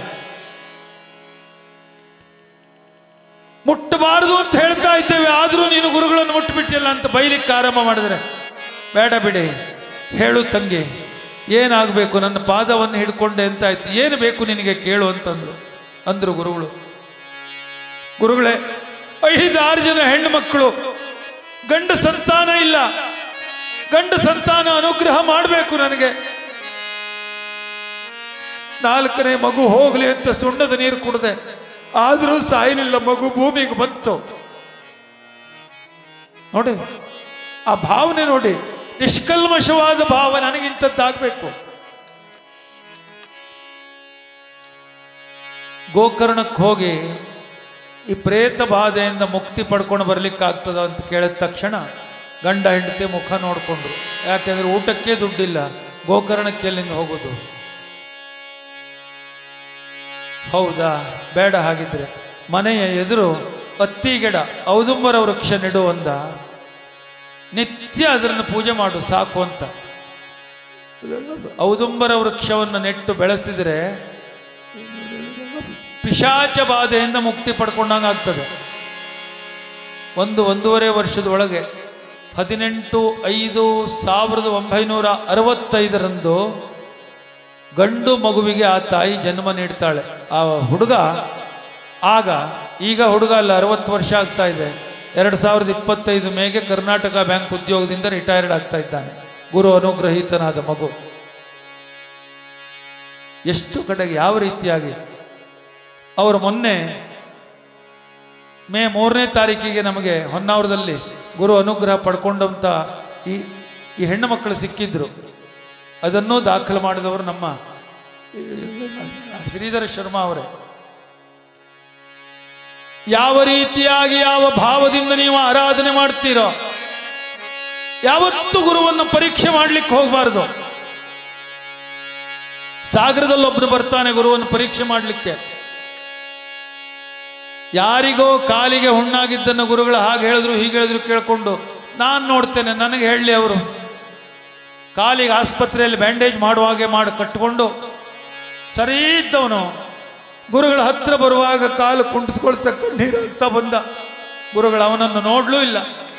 A: ಮುಟ್ಟಬಾರದು ಅಂತ ಹೇಳ್ತಾ ಇದ್ದೇವೆ ಆದರೂ ನೀನು ಗುರುಗಳನ್ನು ಮುಟ್ಟುಬಿಟ್ಟಿಲ್ಲ ಅಂತ ಬೈಲಿಕ್ಕೆ ಆರಂಭ ಮಾಡಿದ್ರೆ ಬೇಡ ಬಿಡಿ ಹೇಳು ತಂಗಿ ಏನಾಗಬೇಕು ನನ್ನ ಪಾದವನ್ನು ಹಿಡ್ಕೊಂಡೆ ಅಂತ ಆಯ್ತು ಏನು ಬೇಕು ನಿನಗೆ ಕೇಳು ಅಂತಂದ್ರು ಅಂದ್ರು ಗುರುಗಳು ಗುರುಗಳೇ ಐದಾರು ಜನ ಹೆಣ್ಣು ಮಕ್ಕಳು ಗಂಡು ಸಂತಾನ ಇಲ್ಲ ಗಂಡು ಸಂತಾನ ಅನುಗ್ರಹ ಮಾಡಬೇಕು ನನಗೆ ನಾಲ್ಕನೇ ಮಗು ಹೋಗ್ಲಿ ಅಂತ ಸುಣ್ಣದ ನೀರು ಕುಡ್ದೆ ಆದರೂ ಸಾಯಲಿಲ್ಲ ಮಗು ಭೂಮಿಗೆ ಬಂತು ನೋಡಿ ಆ ಭಾವನೆ ನೋಡಿ ನಿಷ್ಕಲ್ಮಶವಾದ ಭಾವ ನನಗಿಂತದ್ದಾಗಬೇಕು ಗೋಕರ್ಣಕ್ಕೆ ಹೋಗಿ ಈ ಪ್ರೇತ ಬಾಧೆಯಿಂದ ಮುಕ್ತಿ ಪಡ್ಕೊಂಡು ಬರ್ಲಿಕ್ಕಾಗ್ತದ ಅಂತ ಕೇಳಿದ ತಕ್ಷಣ ಗಂಡ ಹೆಂಡತಿ ಮುಖ ನೋಡ್ಕೊಂಡ್ರು ಯಾಕೆಂದ್ರೆ ಊಟಕ್ಕೆ ದುಡ್ಡಿಲ್ಲ ಗೋಕರ್ಣಕ್ಕೆ ಎಲ್ಲಿಂದ ಹೋಗೋದು ಹೌದಾ ಬೇಡ ಹಾಗಿದ್ರೆ ಮನೆಯ ಎದುರು ಅತ್ತಿಗೆಡ ಔದುಂಬರ ವೃಕ್ಷ ನೆಡು ಅಂದ ನಿತ್ಯ ಅದನ್ನು ಪೂಜೆ ಮಾಡು ಸಾಕು ಅಂತ ಔದುಂಬರ ವೃಕ್ಷವನ್ನು ನೆಟ್ಟು ಬೆಳೆಸಿದರೆ ಪಿಶಾಚ ಬಾಧೆಯಿಂದ ಮುಕ್ತಿ ಪಡ್ಕೊಂಡಂಗೆ ಆಗ್ತದೆ ಒಂದು ಒಂದೂವರೆ ವರ್ಷದೊಳಗೆ ಹದಿನೆಂಟು ಐದು ಸಾವಿರದ ಒಂಬೈನೂರ ಅರವತ್ತೈದರಂದು ಗಂಡು ಮಗುವಿಗೆ ಆ ತಾಯಿ ಜನ್ಮ ನೀಡ್ತಾಳೆ ಆ ಹುಡುಗ ಆಗ ಈಗ ಹುಡುಗ ಅಲ್ಲ ಅರವತ್ತು ವರ್ಷ ಆಗ್ತಾ ಇದೆ ಎರಡು ಸಾವಿರದ ಇಪ್ಪತ್ತೈದು ಮೇಗೆ ಕರ್ನಾಟಕ ಬ್ಯಾಂಕ್ ಉದ್ಯೋಗದಿಂದ ರಿಟೈರ್ಡ್ ಆಗ್ತಾ ಇದ್ದಾನೆ ಗುರು ಅನುಗ್ರಹೀತನಾದ ಮಗು ಎಷ್ಟು ಕಡೆಗೆ ಯಾವ ರೀತಿಯಾಗಿ ಅವರು ಮೊನ್ನೆ ಮೇ ಮೂರನೇ ತಾರೀಕಿಗೆ ನಮಗೆ ಹೊನ್ನಾವರದಲ್ಲಿ ಗುರು ಅನುಗ್ರಹ ಪಡ್ಕೊಂಡಂತ ಈ ಈ ಹೆಣ್ಣು ಮಕ್ಕಳು ಸಿಕ್ಕಿದ್ರು ಅದನ್ನೂ ದಾಖಲು ಮಾಡಿದವರು ನಮ್ಮ ಶ್ರೀಧರ ಶರ್ಮಾ ಅವರೇ ಯಾವ ರೀತಿಯಾಗಿ ಯಾವ ಭಾವದಿಂದ ನೀವು ಆರಾಧನೆ ಮಾಡ್ತೀರೋ ಯಾವತ್ತೂ ಗುರುವನ್ನು ಪರೀಕ್ಷೆ ಮಾಡ್ಲಿಕ್ಕೆ ಹೋಗಬಾರ್ದು ಸಾಗರದಲ್ಲಿ ಒಬ್ರು ಬರ್ತಾನೆ ಗುರುವನ್ನು ಪರೀಕ್ಷೆ ಮಾಡಲಿಕ್ಕೆ ಯಾರಿಗೋ ಕಾಲಿಗೆ ಹುಣ್ಣಾಗಿದ್ದನ್ನು ಗುರುಗಳು ಹಾಗೆ ಹೇಳಿದ್ರು ಹೀಗೆ ಹೇಳಿದ್ರು ಕೇಳ್ಕೊಂಡು ನಾನು ನೋಡ್ತೇನೆ ನನಗೆ ಹೇಳಲಿ ಅವರು ಕಾಲಿಗೆ ಆಸ್ಪತ್ರೆಯಲ್ಲಿ ಬ್ಯಾಂಡೇಜ್ ಮಾಡುವಾಗೆ ಮಾಡಿ ಕಟ್ಟಿಕೊಂಡು ಸರಿ ಇದ್ದವನು ಗುರುಗಳ ಹತ್ರ ಬರುವಾಗ ಕಾಲು ಕುಂಟಿಸ್ಕೊಳ್ತಾ ಕಣ್ಣೀರು ಆಗ್ತಾ ಬಂದ ಗುರುಗಳು ಅವನನ್ನು ನೋಡ್ಲೂ ಇಲ್ಲ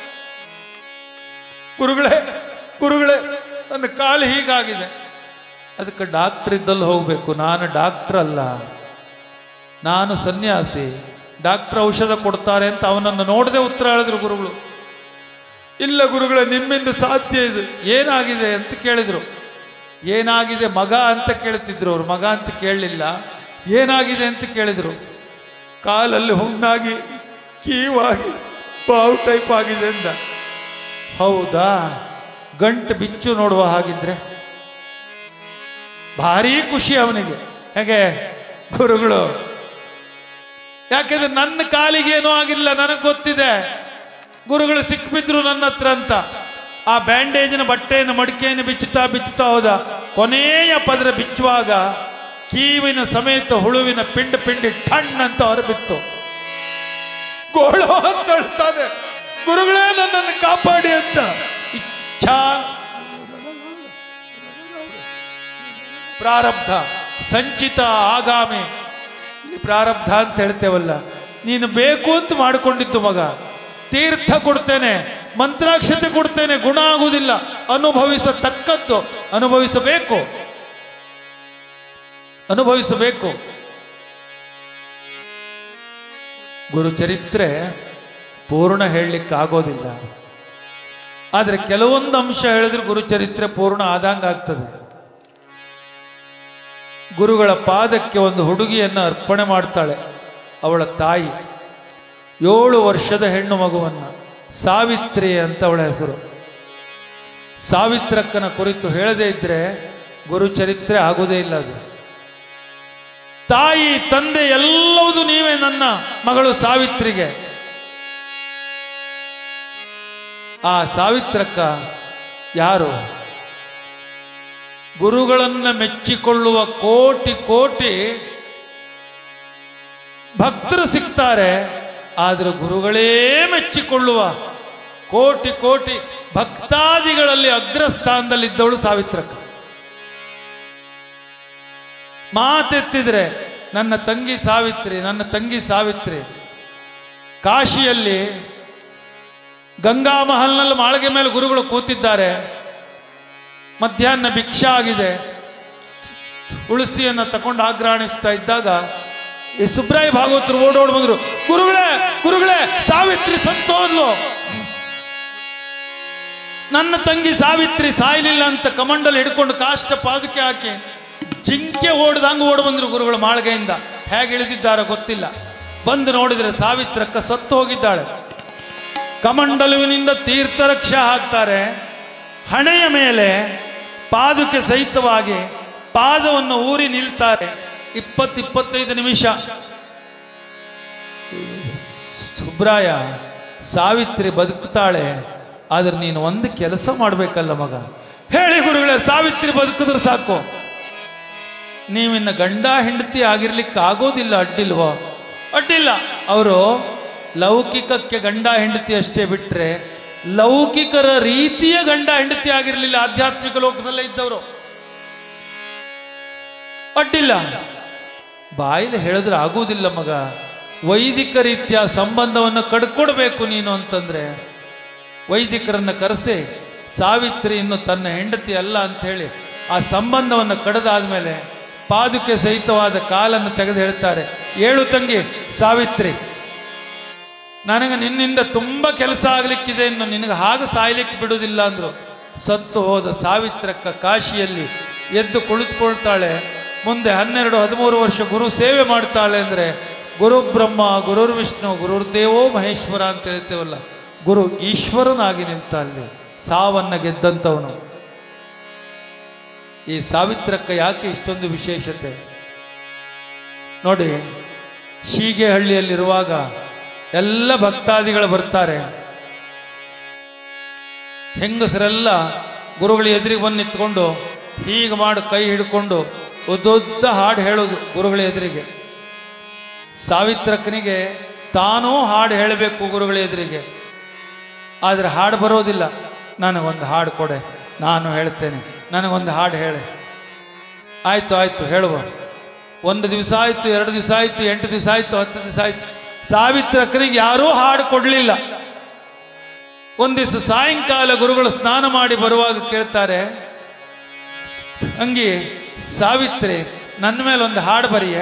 A: ಗುರುಗಳೇ ಗುರುಗಳೇ ನನ್ನ ಕಾಲು ಹೀಗಾಗಿದೆ ಅದಕ್ಕೆ ಡಾಕ್ಟರ್ ಇದ್ದಲ್ಲಿ ಹೋಗಬೇಕು ನಾನು ಡಾಕ್ಟರ್ ಅಲ್ಲ ನಾನು ಸನ್ಯಾಸಿ ಡಾಕ್ಟರ್ ಔಷಧ ಕೊಡ್ತಾರೆ ಅಂತ ಅವನನ್ನು ನೋಡದೆ ಉತ್ತರ ಹೇಳಿದ್ರು ಗುರುಗಳು ಇಲ್ಲ ಗುರುಗಳೇ ನಿಮ್ಮಿಂದ ಸಾಧ್ಯ ಇದು ಏನಾಗಿದೆ ಅಂತ ಕೇಳಿದ್ರು ಏನಾಗಿದೆ ಮಗ ಅಂತ ಕೇಳ್ತಿದ್ರು ಅವ್ರು ಮಗ ಅಂತ ಕೇಳಲಿಲ್ಲ ಏನಾಗಿದೆ ಅಂತ ಕೇಳಿದ್ರು ಕಾಲಲ್ಲಿ ಹುಣ್ಣಾಗಿ ಕೀವಾಗಿ ಬಾವು ಟೈಪ್ ಆಗಿದೆ ಅಂದ ಹೌದಾ ಗಂಟು ಬಿಚ್ಚು ನೋಡುವ ಹಾಗಿದ್ರೆ ಭಾರಿ ಖುಷಿ ಅವನಿಗೆ ಹೇಗೆ ಗುರುಗಳು ಯಾಕೆಂದ್ರೆ ನನ್ನ ಕಾಲಿಗೆ ಏನೂ ಆಗಿಲ್ಲ ನನಗೆ ಗೊತ್ತಿದೆ ಗುರುಗಳು ಸಿಕ್ಬಿದ್ರು ನನ್ನ ಹತ್ರ ಅಂತ ಆ ಬ್ಯಾಂಡೇಜಿನ ಬಟ್ಟೆಯನ್ನು ಮಡಿಕೆಯನ್ನು ಬಿಚ್ಚುತ್ತಾ ಬಿಚ್ಚುತ್ತಾ ಹೋದ ಕೊನೆಯ ಪದರ ಬಿಚ್ಚುವಾಗ ಕೀವಿನ ಸಮೇತ ಹುಳುವಿನ ಪಿಂಡ್ ಪಿಂಡಿ ಟಣ್ ಅಂತ ಹೊರಬಿತ್ತು ಗೋಳು ಅಂತ ಹೇಳ್ತಾನೆ ಗುರುಗಳೇ ನನ್ನನ್ನು ಕಾಪಾಡಿ ಅಂತ ಇಚ್ಛಾ ಪ್ರಾರಬ್ಧ ಸಂಚಿತ ಆಗಾಮಿ ಈ ಪ್ರಾರಬ್ಧ ಅಂತ ಹೇಳ್ತೇವಲ್ಲ ನೀನು ಬೇಕು ಅಂತ ಮಾಡಿಕೊಂಡಿದ್ದು ಮಗ ತೀರ್ಥ ಕೊಡ್ತೇನೆ ಮಂತ್ರಾಕ್ಷತೆ ಕೊಡ್ತೇನೆ ಗುಣ ಆಗುವುದಿಲ್ಲ ಅನುಭವಿಸತಕ್ಕದ್ದು ಅನುಭವಿಸಬೇಕು ಅನುಭವಿಸಬೇಕು ಗುರು ಚರಿತ್ರೆ ಪೂರ್ಣ ಹೇಳಲಿಕ್ಕೆ ಆಗೋದಿಲ್ಲ ಆದರೆ ಕೆಲವೊಂದು ಅಂಶ ಹೇಳಿದ್ರೆ ಗುರು ಚರಿತ್ರೆ ಪೂರ್ಣ ಆದಂಗ ಆಗ್ತದೆ ಗುರುಗಳ ಪಾದಕ್ಕೆ ಒಂದು ಹುಡುಗಿಯನ್ನು ಅರ್ಪಣೆ ಮಾಡ್ತಾಳೆ ಅವಳ ತಾಯಿ ಏಳು ವರ್ಷದ ಹೆಣ್ಣು ಮಗುವನ್ನ ಸಾವಿತ್ರಿ ಅಂತ ಅವಳ ಹೆಸರು ಸಾವಿತ್ರಕ್ಕನ ಕುರಿತು ಹೇಳದೇ ಇದ್ರೆ ಗುರು ಚರಿತ್ರೆ ಆಗೋದೇ ಇಲ್ಲ ಅದು ತಾಯಿ ತಂದೆ ಎಲ್ಲವುದು ನೀವೇ ನನ್ನ ಮಗಳು ಸಾವಿತ್ರಿಗೆ ಆ ಸಾವಿತ್ರಕ್ಕ ಯಾರು ಗುರುಗಳನ್ನ ಮೆಚ್ಚಿಕೊಳ್ಳುವ ಕೋಟಿ ಕೋಟಿ ಭಕ್ತರು ಸಿಗ್ತಾರೆ ಆದ್ರೆ ಗುರುಗಳೇ ಮೆಚ್ಚಿಕೊಳ್ಳುವ ಕೋಟಿ ಕೋಟಿ ಭಕ್ತಾದಿಗಳಲ್ಲಿ ಅಗ್ರಸ್ಥಾನದಲ್ಲಿದ್ದವಳು ಸಾವಿತ್ರಕ್ಕ ಮಾತೆತ್ತಿದ್ರೆ ನನ್ನ ತಂಗಿ ಸಾವಿತ್ರಿ ನನ್ನ ತಂಗಿ ಸಾವಿತ್ರಿ ಕಾಶಿಯಲ್ಲಿ ಗಂಗಾ ಮಹಲ್ನಲ್ಲಿ ಮಾಳಿಗೆ ಮೇಲೆ ಗುರುಗಳು ಕೂತಿದ್ದಾರೆ ಮಧ್ಯಾಹ್ನ ಭಿಕ್ಷೆ ಆಗಿದೆ ಉಳಿಸಿಯನ್ನ ತಕೊಂಡು ಆಗ್ರಹಣಿಸ್ತಾ ಇದ್ದಾಗ ಈ ಸುಬ್ರಾಯ ಭಾಗವತರು ಓಡೋಡ್ ಬಂದ್ರು ಗುರುಗಳೇ ಗುರುಗಳೇ ಸಾವಿತ್ರಿ ಸತ್ತೋದ್ಲು ನನ್ನ ತಂಗಿ ಸಾವಿತ್ರಿ ಸಾಯ್ಲಿಲ್ಲ ಅಂತ ಕಮಂಡಲ್ ಹಿಡ್ಕೊಂಡು ಕಾಷ್ಟ ಪಾದಕ್ಕೆ ಹಾಕಿ ಜಿಂಕೆ ಓಡ್ದಂಗ ಓಡ್ ಬಂದ್ರು ಗುರುಗಳು ಮಾಳ್ಗೆಯಿಂದ ಹೇಗೆ ಇಳಿದಿದ್ದಾರೋ ಗೊತ್ತಿಲ್ಲ ಬಂದು ನೋಡಿದ್ರೆ ಸಾವಿತ್ರಕ್ಕ ಸತ್ತು ಹೋಗಿದ್ದಾಳೆ ಕಮಂಡಲುವಿನಿಂದ ತೀರ್ಥರಕ್ಷ ಹಾಕ್ತಾರೆ ಹಣೆಯ ಮೇಲೆ ಪಾದುಕೆ ಸಹಿತವಾಗಿ ಪಾದವನ್ನು ಊರಿ ನಿಲ್ತಾರೆ ಇಪ್ಪತ್ತು ಇಪ್ಪತ್ತೈದು ನಿಮಿಷ ಸುಬ್ರಾಯ ಸಾವಿತ್ರಿ ಬದುಕ್ತಾಳೆ ಆದ್ರೆ ನೀನು ಒಂದು ಕೆಲಸ ಮಾಡ್ಬೇಕಲ್ಲ ಮಗ ಹೇಳಿ ಗುರುಗಳೇ ಸಾವಿತ್ರಿ ಬದುಕಿದ್ರೆ ಸಾಕು ನೀವಿನ್ನ ಗಂಡ ಹೆಂಡತಿ ಆಗಿರ್ಲಿಕ್ಕೆ ಆಗೋದಿಲ್ಲ ಅಡ್ಡಿಲ್ವೋ ಅಡ್ಡಿಲ್ಲ ಅವರು ಲೌಕಿಕಕ್ಕೆ ಗಂಡ ಹೆಂಡತಿ ಅಷ್ಟೇ ಬಿಟ್ರೆ ಲೌಕಿಕರ ರೀತಿಯ ಗಂಡ ಹೆಂಡತಿ ಆಗಿರ್ಲಿಲ್ಲ ಆಧ್ಯಾತ್ಮಿಕ ಲೋಕದಲ್ಲೇ ಇದ್ದವರು ಅಡ್ಡಿಲ್ಲ ಬಾಯಿಲಿ ಹೇಳಿದ್ರೆ ಆಗುವುದಿಲ್ಲ ಮಗ ವೈದಿಕ ರೀತಿಯ ಸಂಬಂಧವನ್ನು ಕಡ್ಕೊಡ್ಬೇಕು ನೀನು ಅಂತಂದ್ರೆ ವೈದಿಕರನ್ನ ಕರೆಸಿ ಸಾವಿತ್ರಿ ಇನ್ನು ತನ್ನ ಹೆಂಡತಿ ಅಲ್ಲ ಅಂತ ಹೇಳಿ ಆ ಸಂಬಂಧವನ್ನು ಕಡ್ದಾದ್ಮೇಲೆ ಪಾದುಕೆ ಸಹಿತವಾದ ಕಾಲನ್ನು ತೆಗೆದು ಹೇಳ್ತಾರೆ ಏಳು ತಂಗಿ ಸಾವಿತ್ರಿ ನನಗೆ ನಿನ್ನಿಂದ ತುಂಬ ಕೆಲಸ ಆಗ್ಲಿಕ್ಕಿದೆ ಇನ್ನು ನಿನಗೆ ಹಾಗೆ ಸಾಯ್ಲಿಕ್ಕೆ ಬಿಡುವುದಿಲ್ಲ ಅಂದ್ರು ಸತ್ತು ಹೋದ ಸಾವಿತ್ರಕ್ಕ ಕಾಶಿಯಲ್ಲಿ ಎದ್ದು ಕುಳಿತುಕೊಳ್ತಾಳೆ ಮುಂದೆ ಹನ್ನೆರಡು ಹದಿಮೂರು ವರ್ಷ ಗುರು ಸೇವೆ ಮಾಡ್ತಾಳೆ ಅಂದರೆ ಗುರು ಬ್ರಹ್ಮ ಗುರುರ್ ವಿಷ್ಣು ಗುರುರ್ ದೇವೋ ಮಹೇಶ್ವರ ಅಂತ ಹೇಳ್ತೇವಲ್ಲ ಗುರು ಈಶ್ವರನಾಗಿ ನಿಂತ ಅಲ್ಲಿ ಸಾವನ್ನ ಗೆದ್ದಂಥವನು ಈ ಸಾವಿತ್ರಕ್ಕ ಯಾಕೆ ಇಷ್ಟೊಂದು ವಿಶೇಷತೆ ನೋಡಿ ಶೀಗೆಹಳ್ಳಿಯಲ್ಲಿರುವಾಗ ಎಲ್ಲ ಭಕ್ತಾದಿಗಳು ಬರ್ತಾರೆ ಹೆಂಗಸರೆಲ್ಲ ಗುರುಗಳ ಎದುರಿಗೆ ಬಂದು ನಿಂತ್ಕೊಂಡು ಹೀಗೆ ಮಾಡಿ ಕೈ ಹಿಡ್ಕೊಂಡು ಉದ್ದುದ್ದ ಹಾಡು ಹೇಳೋದು ಗುರುಗಳ ಎದುರಿಗೆ ಸಾವಿತ್ರಕ್ಕನಿಗೆ ತಾನೂ ಹಾಡು ಹೇಳಬೇಕು ಗುರುಗಳ ಎದುರಿಗೆ ಆದರೆ ಹಾಡು ಬರೋದಿಲ್ಲ ನನಗೊಂದು ಹಾಡು ಕೊಡೆ ನಾನು ಹೇಳ್ತೇನೆ ನನಗೊಂದು ಹಾಡು ಹೇಳೆ ಆಯ್ತು ಆಯ್ತು ಹೇಳುವ ಒಂದು ದಿವಸ ಆಯ್ತು ಎರಡು ದಿವಸ ಆಯ್ತು ಎಂಟು ದಿವಸ ಆಯ್ತು ಹತ್ತು ದಿವಸ ಆಯ್ತು ಸಾವಿತ್ರಕ್ಕನಿಗೆ ಯಾರೂ ಹಾಡು ಕೊಡಲಿಲ್ಲ ಒಂದು ದಿವಸ ಸಾಯಂಕಾಲ ಗುರುಗಳು ಸ್ನಾನ ಮಾಡಿ ಬರುವಾಗ ಕೇಳ್ತಾರೆ ಅಂಗಿ ಸಾವಿತ್ರಿ ನನ್ನ ಮೇಲೆ ಒಂದು ಹಾಡು ಬರಿಯೇ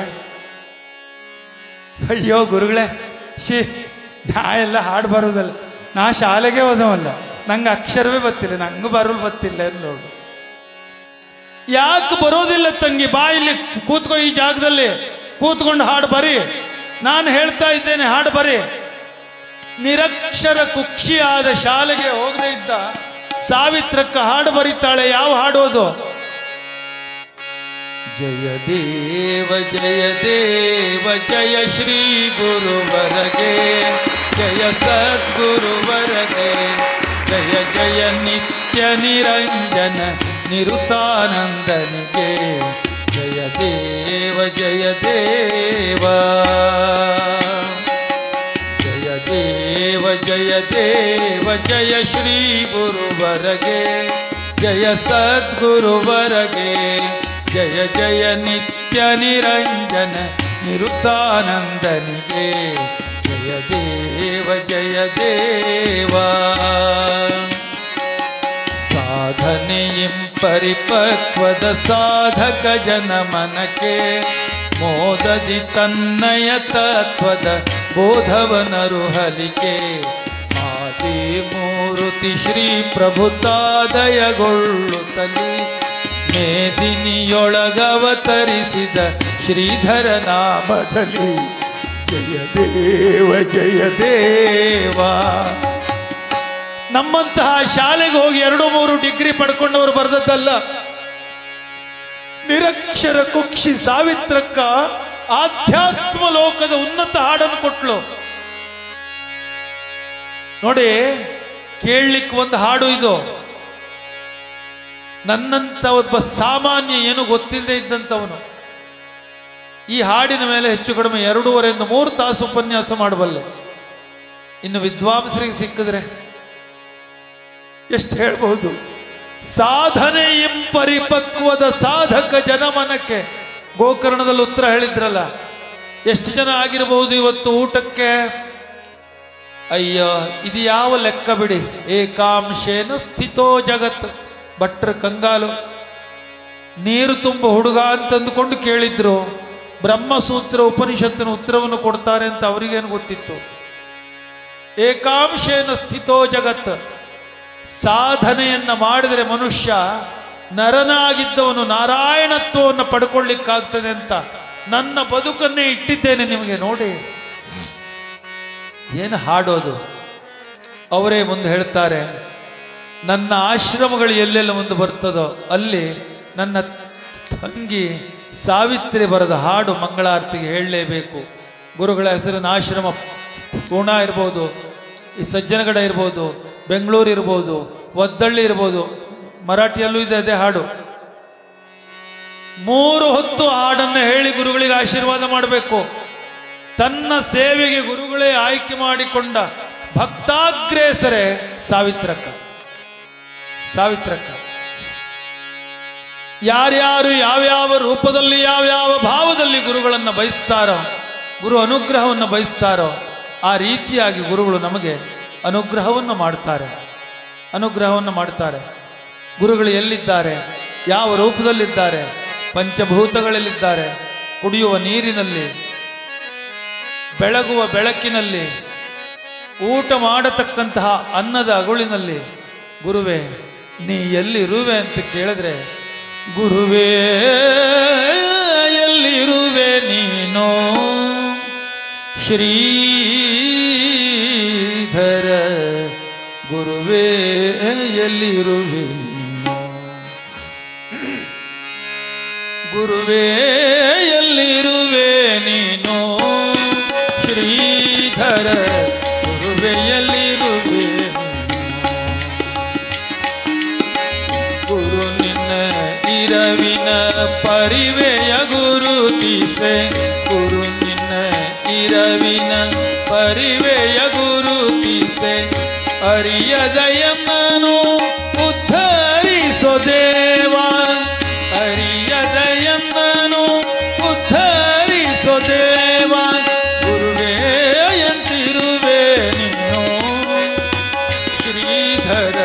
A: ಅಯ್ಯೋ ಗುರುಗಳೇ ಶಿ ನಾ ಎಲ್ಲ ಹಾಡು ಬರೋದಲ್ಲ ನಾ ಶಾಲೆಗೆ ಹೋದವಲ್ಲ ನಂಗೆ ಅಕ್ಷರವೇ ಗೊತ್ತಿಲ್ಲ ನಂಗೂ ಬರಲು ಗೊತ್ತಿಲ್ಲ ಅಂತ ನೋಡು ಯಾಕೆ ಬರೋದಿಲ್ಲ ತಂಗಿ ಬಾ ಇಲ್ಲಿ ಕೂತ್ಕೋ ಈ ಜಾಗದಲ್ಲಿ ಕೂತ್ಕೊಂಡು ಹಾಡು ಬರಿ ನಾನು ಹೇಳ್ತಾ ಇದ್ದೇನೆ ಹಾಡು ಬರಿ ನಿರಕ್ಷರ ಕುಕ್ಷಿಯಾದ ಶಾಲೆಗೆ ಹೋಗದೆ ಇದ್ದ ಸಾವಿತ್ರಕ್ಕ ಹಾಡು ಬರೀತಾಳೆ ಯಾವ ಹಾಡೋದು ಜಯ ದೇವ ಜಯ ದೇವ ಜಯ ಶ್ರೀ ಗುರುವರಗೆ ಜಯ ಸದ್ಗುರುವರಗೆ ಜಯ ಜಯ ನಿತ್ಯ ನಿರಂಜನ ನಿರುತಾನಂದನಿಗೆ ಜಯ ದೇವ ಜಯ ದೇವ ಜಯ ದೇವ ಜಯ ದೇವ ಜಯ ಶ್ರೀ ಗುರುವರಗೆ ಜಯ ಸದ್ಗುರುವರಗೆ ಜಯ ಜಯ ನಿತ್ಯ ನಿರಂಜನ ನಿರುತಾನಂದನಿಗೆ ಜಯ ದೇವ ಜಯ ದೇವ ಸಾಧನೆಯಿಂ ಪರಿಪಕ್ವದ ಸಾಧಕ ಜನಮನಕ್ಕೆ ಮೋದದಿ ತನ್ನಯ ತತ್ವದ ಬೋಧವನರುಹಲಿಕೆ ಆದಿ ಮೂರುತಿ ಶ್ರೀ ಪ್ರಭುತಾದಯಗೊಳ್ಳುತ್ತಲಿ ಮೇದಿನಿಯೊಳಗವತರಿಸಿದ ಶ್ರೀಧರ ನಾಮದಲ್ಲಿ ಜಯ ದೇವ ಜಯ ದೇವ ನಮ್ಮಂತಹ ಶಾಲೆಗೆ ಹೋಗಿ ಎರಡು ಮೂರು ಡಿಗ್ರಿ ಪಡ್ಕೊಂಡವರು ಬರೆದದ್ದಲ್ಲ ನಿರಕ್ಷರ ಕುಕ್ಷಿ ಸಾವಿತ್ರಕ್ಕ ಆಧ್ಯಾತ್ಮ ಲೋಕದ ಉನ್ನತ ಹಾಡನ್ನು ಕೊಟ್ಲು ನೋಡಿ ಕೇಳಲಿಕ್ಕೆ ಒಂದು ಹಾಡು ಇದು ನನ್ನಂತ ಒಬ್ಬ ಸಾಮಾನ್ಯ ಏನು ಗೊತ್ತಿಲ್ಲದೆ ಇದ್ದಂಥವನು ಈ ಹಾಡಿನ ಮೇಲೆ ಹೆಚ್ಚು ಕಡಿಮೆ ಎರಡೂವರೆಯಿಂದ ಮೂರು ತಾಸು ಉಪನ್ಯಾಸ ಮಾಡಬಲ್ಲೆ ಇನ್ನು ವಿದ್ವಾಂಸರಿಗೆ ಸಿಕ್ಕಿದ್ರೆ ಎಷ್ಟು ಹೇಳ್ಬಹುದು ಸಾಧನೆ ಪರಿಪಕ್ವದ ಸಾಧಕ ಜನಮನಕ್ಕೆ ಗೋಕರ್ಣದಲ್ಲಿ ಉತ್ತರ ಹೇಳಿದ್ರಲ್ಲ ಎಷ್ಟು ಜನ ಆಗಿರಬಹುದು ಇವತ್ತು ಊಟಕ್ಕೆ ಅಯ್ಯೋ ಇದು ಯಾವ ಲೆಕ್ಕ ಬಿಡಿ ಏಕಾಂಶೇನ ಸ್ಥಿತೋ ಜಗತ್ ಭಟ್ರ ಕಂಗಾಲು ನೀರು ತುಂಬ ಹುಡುಗ ಅಂತಂದುಕೊಂಡು ಕೇಳಿದ್ರು ಬ್ರಹ್ಮಸೂತ್ರ ಉಪನಿಷತ್ತಿನ ಉತ್ತರವನ್ನು ಕೊಡ್ತಾರೆ ಅಂತ ಅವರಿಗೇನು ಗೊತ್ತಿತ್ತು ಏಕಾಂಶೇನ ಸ್ಥಿತೋ ಜಗತ್ ಸಾಧನೆಯನ್ನ ಮಾಡಿದರೆ ಮನುಷ್ಯ ನರನಾಗಿದ್ದವನು ನಾರಾಯಣತ್ವವನ್ನು ಪಡ್ಕೊಳ್ಳಿಕ್ಕಾಗ್ತದೆ ಅಂತ ನನ್ನ ಬದುಕನ್ನೇ ಇಟ್ಟಿದ್ದೇನೆ ನಿಮಗೆ ನೋಡಿ ಏನು ಹಾಡೋದು ಅವರೇ ಮುಂದೆ ಹೇಳ್ತಾರೆ ನನ್ನ ಆಶ್ರಮಗಳು ಎಲ್ಲೆಲ್ಲ ಮುಂದೆ ಬರ್ತದೋ ಅಲ್ಲಿ ನನ್ನ ತಂಗಿ ಸಾವಿತ್ರಿ ಬರೆದ ಹಾಡು ಮಂಗಳಾರತಿಗೆ ಹೇಳಲೇಬೇಕು ಗುರುಗಳ ಹೆಸರಿನ ಆಶ್ರಮ ಪೂರ್ಣ ಇರ್ಬೋದು ಈ ಸಜ್ಜನಗಡ ಇರ್ಬೋದು ಬೆಂಗಳೂರು ಇರ್ಬೋದು ಒದ್ದಳ್ಳಿ ಇರ್ಬೋದು ಮರಾಠಿಯಲ್ಲೂ ಇದೆ ಅದೇ ಹಾಡು ಮೂರು ಹೊತ್ತು ಹಾಡನ್ನು ಹೇಳಿ ಗುರುಗಳಿಗೆ ಆಶೀರ್ವಾದ ಮಾಡಬೇಕು ತನ್ನ ಸೇವೆಗೆ ಗುರುಗಳೇ ಆಯ್ಕೆ ಮಾಡಿಕೊಂಡ ಭಕ್ತಾಗ್ರೇಸರೇ ಸಾವಿತ್ರಕ್ಕ ಸಾವಿತ್ರಕ್ಕ ಯಾರ್ಯಾರು ಯಾವ್ಯಾವ ರೂಪದಲ್ಲಿ ಯಾವ್ಯಾವ ಭಾವದಲ್ಲಿ ಗುರುಗಳನ್ನು ಬಯಸ್ತಾರೋ ಗುರು ಅನುಗ್ರಹವನ್ನು ಬಯಸ್ತಾರೋ ಆ ರೀತಿಯಾಗಿ ಗುರುಗಳು ನಮಗೆ ಅನುಗ್ರಹವನ್ನು ಮಾಡ್ತಾರೆ ಅನುಗ್ರಹವನ್ನು ಮಾಡ್ತಾರೆ ಗುರುಗಳು ಎಲ್ಲಿದ್ದಾರೆ ಯಾವ ರೂಪದಲ್ಲಿದ್ದಾರೆ ಪಂಚಭೂತಗಳಲ್ಲಿದ್ದಾರೆ ಕುಡಿಯುವ ನೀರಿನಲ್ಲಿ ಬೆಳಗುವ ಬೆಳಕಿನಲ್ಲಿ ಊಟ ಮಾಡತಕ್ಕಂತಹ ಅನ್ನದ ಅಗುಳಿನಲ್ಲಿ ಗುರುವೇ ನೀ ಎಲ್ಲಿರುವೆ ಅಂತ ಕೇಳಿದ್ರೆ ಗುರುವೇ ಎಲ್ಲಿರುವೆ ನೀನು ಶ್ರೀಧರ ಗುರುವೇ ಎಲ್ಲಿರುವೆ ನೀನು ಗುರುವೇ ಎಲ್ಲಿರುವೆ ನೀನು ಶ್ರೀಧರ ಗುರುವೇ ಎಲ್ಲಿರುವೆ ನೀನು? ಗುರು ನಿನ್ನ ಇರವಿನ ಪರಿವೆಯ ಗುರುತಿಸೆ ಗುರು ನಿನ್ನ ಇರವಿನ ಪರಿವೆಯ ಗುರುತಿಸೆ ಅರಿಯದಯಮ್ಮನು ಉದ್ಧರಿಸೋ ದೇವ ಅರಿಯದಯಮ್ಮನು ಉದ್ಧರಿಸೋ ದೇವ ಗುರುವೇ ಎಂತಿರುವೆ ನೀನು ಶ್ರೀಧರ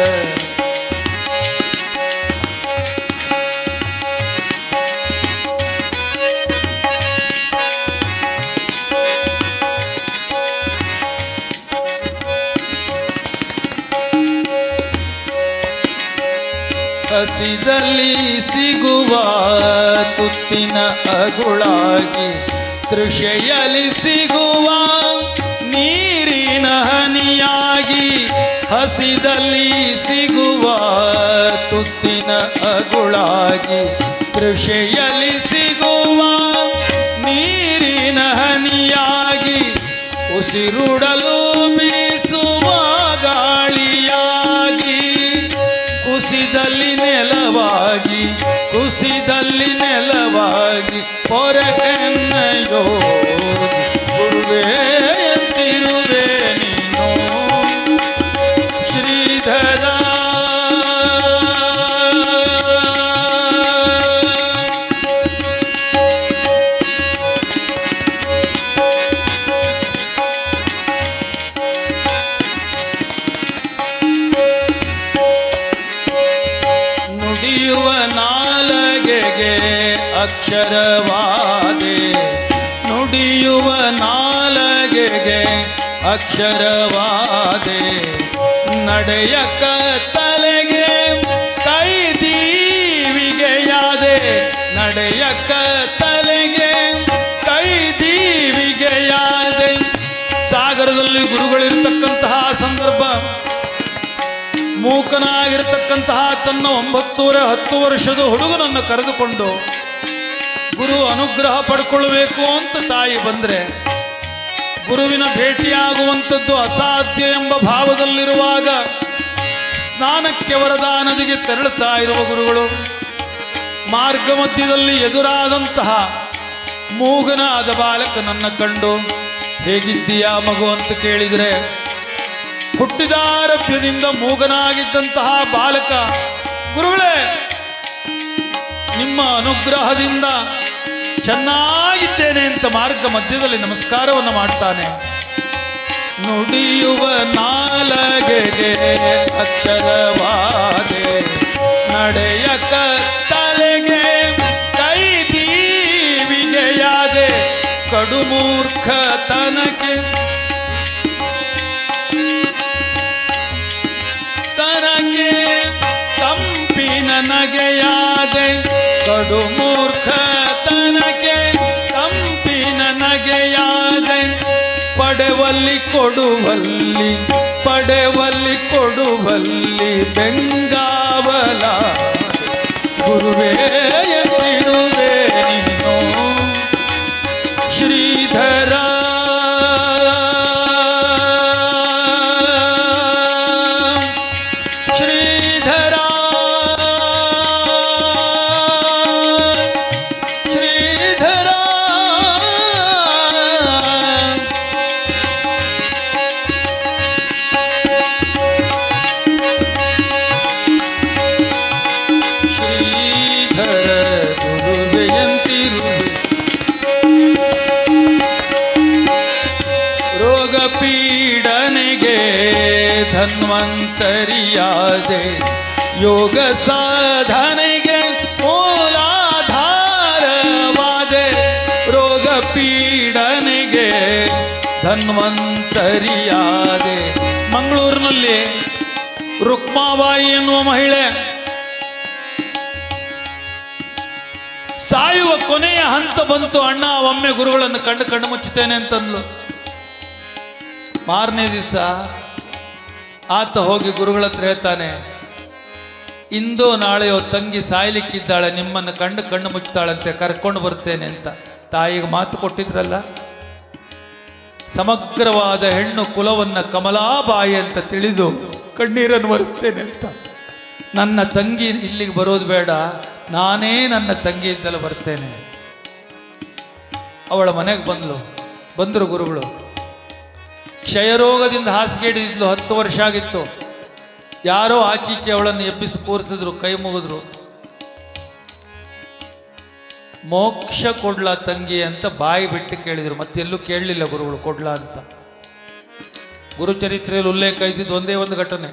A: ಹಸಿದಲ್ಲಿ ಸಿಗುವ ತುತ್ತಿನ ಅಗುಳಾಗಿ ತೃಷೆಯಲ್ಲಿ ಸಿಗುವ ನೀರಿನ ಹನಿಯಾಗಿ ಹಸಿದಲ್ಲಿ ಸಿಗುವ ತುತ್ತಿನ ಅಗುಳಾಗಿ ತೃಷೆಯಲ್ಲಿ ಸಿಗುವ ನೀರಿನ ಹನಿಯಾಗಿ ಉಸಿರುಡಲು ಬೀಸುವ ಗಾಳಿಯಾಗಿ ಕುಸಿದಲ್ಲಿ ನೆಲವಾಗಿ ಕುಸಿದಲ್ಲಿ ನೆಲವಾಗಿ ಪೊರೆನ್ನಯೋ ಗುರುವೇ ಎಂತಿರುವೆ ನೀನು ಶ್ರೀಧರ ನುಡಿಯುವ ನಾಲಗೆಗೆ ಅಕ್ಷರವಾದೆ ನುಡಿಯುವ ನಾಲಗೆಗೆ ಅಕ್ಷರವಾದೆ ನಡೆಯಕ ತಲೆಗೆ ಕೈ ದೀವಿಗೆಯಾದೆ ನಡೆಯಕ ತಲೆಗೆ ಕೈ ದೀವಿಗೆಯಾದೆ ಸಾಗರದಲ್ಲಿ ಗುರುಗಳಿರ್ತಕ್ಕಂತಹ ಸಂದರ್ಭ ಮೂಕನಾಗಿರ್ತಕ್ಕಂತಹ ತನ್ನ ಒಂಬತ್ತೂರ ಹತ್ತು ವರ್ಷದ ಹುಡುಗನನ್ನು ಕರೆದುಕೊಂಡು ಗುರು ಅನುಗ್ರಹ ಪಡ್ಕೊಳ್ಬೇಕು ಅಂತ ತಾಯಿ ಬಂದ್ರೆ ಗುರುವಿನ ಭೇಟಿಯಾಗುವಂಥದ್ದು ಅಸಾಧ್ಯ ಎಂಬ ಭಾವದಲ್ಲಿರುವಾಗ ಸ್ನಾನಕ್ಕೆ ವರದಾ ನದಿಗೆ ತೆರಳುತ್ತಾ ಇರುವ ಗುರುಗಳು ಮಾರ್ಗ ಮಧ್ಯದಲ್ಲಿ ಎದುರಾದಂತಹ ಮೂಗನಾದ ಬಾಲಕನನ್ನ ಕಂಡು ಹೇಗಿದ್ದೀಯಾ ಮಗು ಅಂತ ಕೇಳಿದರೆ ಹುಟ್ಟಿದಾರಭ್ಯದಿಂದ ಮೂಗನಾಗಿದ್ದಂತಹ ಬಾಲಕ ಗುರುಗಳೇ ನಿಮ್ಮ ಅನುಗ್ರಹದಿಂದ ಚೆನ್ನಾಗಿದ್ದೇನೆ ಅಂತ ಮಾರ್ಗ ಮಧ್ಯದಲ್ಲಿ ನಮಸ್ಕಾರವನ್ನು ಮಾಡ್ತಾನೆ ನುಡಿಯುವ ನಾಲಗೆಗೆ ಅಕ್ಷರವಾದೆ ನಡೆಯಕ ತಲೆಗೆ ಕೈ ದೀವಿಗೆಯಾದೆ ಕಡುಮೂರ್ಖತನಕ್ಕೆ ತನಗೆ ಕಂಪಿನ ನಗೆಯಾದೆ ಕಡು ಮೂರ್ಖತನಕ್ಕೆ ಕಂಪಿನ ನಗೆಯಾದೆ ಪಡೆವಲ್ಲಿ ಕೊಡುವಲ್ಲಿ ಪಡೆವಲ್ಲಿ ಕೊಡುವಲ್ಲಿ ಬೆಂಗಾವಲ ಗುರುವೇ ಎತ್ತಿರುವೆ ನೀನು ಶ್ರೀಧರ ಶ್ರೀಧರ ಶ್ರೀಧರ ಶ್ರೀಧರ ಗುರುವೆಯಂತಿರುವೆ ರೋಗ ಪೀಡನೆಗೆ ಧನ್ವಂತರಿಯಾದೆ ಯೋಗ ಸಾಧನೆಗೆ ಮೂಲಾಧಾರವಾದೆ ರೋಗ ಪೀಡನೆಗೆ ಧನ್ವಂತರಿಯಾದೆ ಮಂಗಳೂರಿನಲ್ಲಿ ರುಕ್ಮಾಬಾಯಿ ಎನ್ನುವ ಮಹಿಳೆ ಸಾಯುವ ಕೊನೆಯ ಹಂತ ಬಂತು ಅಣ್ಣ ಒಮ್ಮೆ ಗುರುಗಳನ್ನು ಕಂಡು ಕಣ್ಣು ಮುಚ್ಚುತ್ತೇನೆ ಅಂತಂದ್ಲು ಮಾರನೇ ದಿವಸ ಆತ ಹೋಗಿ ಗುರುಗಳ ಹತ್ರ ಹೇಳ್ತಾನೆ ಇಂದೋ ನಾಳೆಯೋ ತಂಗಿ ಸಾಯ್ಲಿಕ್ಕಿದ್ದಾಳೆ ನಿಮ್ಮನ್ನು ಕಂಡು ಕಣ್ಣು ಮುಚ್ಚುತ್ತಾಳಂತೆ ಕರ್ಕೊಂಡು ಬರ್ತೇನೆ ಅಂತ ತಾಯಿಗೆ ಮಾತು ಕೊಟ್ಟಿದ್ರಲ್ಲ ಸಮಗ್ರವಾದ ಹೆಣ್ಣು ಕುಲವನ್ನ ಕಮಲಾಬಾಯಿ ಅಂತ ತಿಳಿದು ಕಣ್ಣೀರನ್ನು ಒರೆಸ್ತೇನೆ ಅಂತ ನನ್ನ ತಂಗಿ ಇಲ್ಲಿಗೆ ಬರೋದು ಬೇಡ ನಾನೇ ನನ್ನ ತಂಗಿ ಇದ್ದಲ್ಲ ಬರ್ತೇನೆ ಅವಳ ಮನೆಗೆ ಬಂದ್ಲು ಬಂದರು ಗುರುಗಳು ಕ್ಷಯರೋಗದಿಂದ ಹಾಸಿಗೆ ಹಿಡಿದಿದ್ಲು ಹತ್ತು ವರ್ಷ ಆಗಿತ್ತು ಯಾರೋ ಆಚೀಚೆ ಅವಳನ್ನು ಎಬ್ಬಿಸಿ ಕೂರಿಸಿದ್ರು ಕೈ ಮುಗಿದ್ರು ಮೋಕ್ಷ ಕೊಡ್ಲಾ ತಂಗಿ ಅಂತ ಬಾಯಿ ಬಿಟ್ಟು ಕೇಳಿದ್ರು ಮತ್ತೆಲ್ಲೂ ಕೇಳಲಿಲ್ಲ ಗುರುಗಳು ಕೊಡ್ಲಾ ಅಂತ ಗುರುಚರಿತ್ರೆಯಲ್ಲಿ ಉಲ್ಲೇಖ ಇದ್ದಿದ್ದು ಒಂದೇ ಒಂದು ಘಟನೆ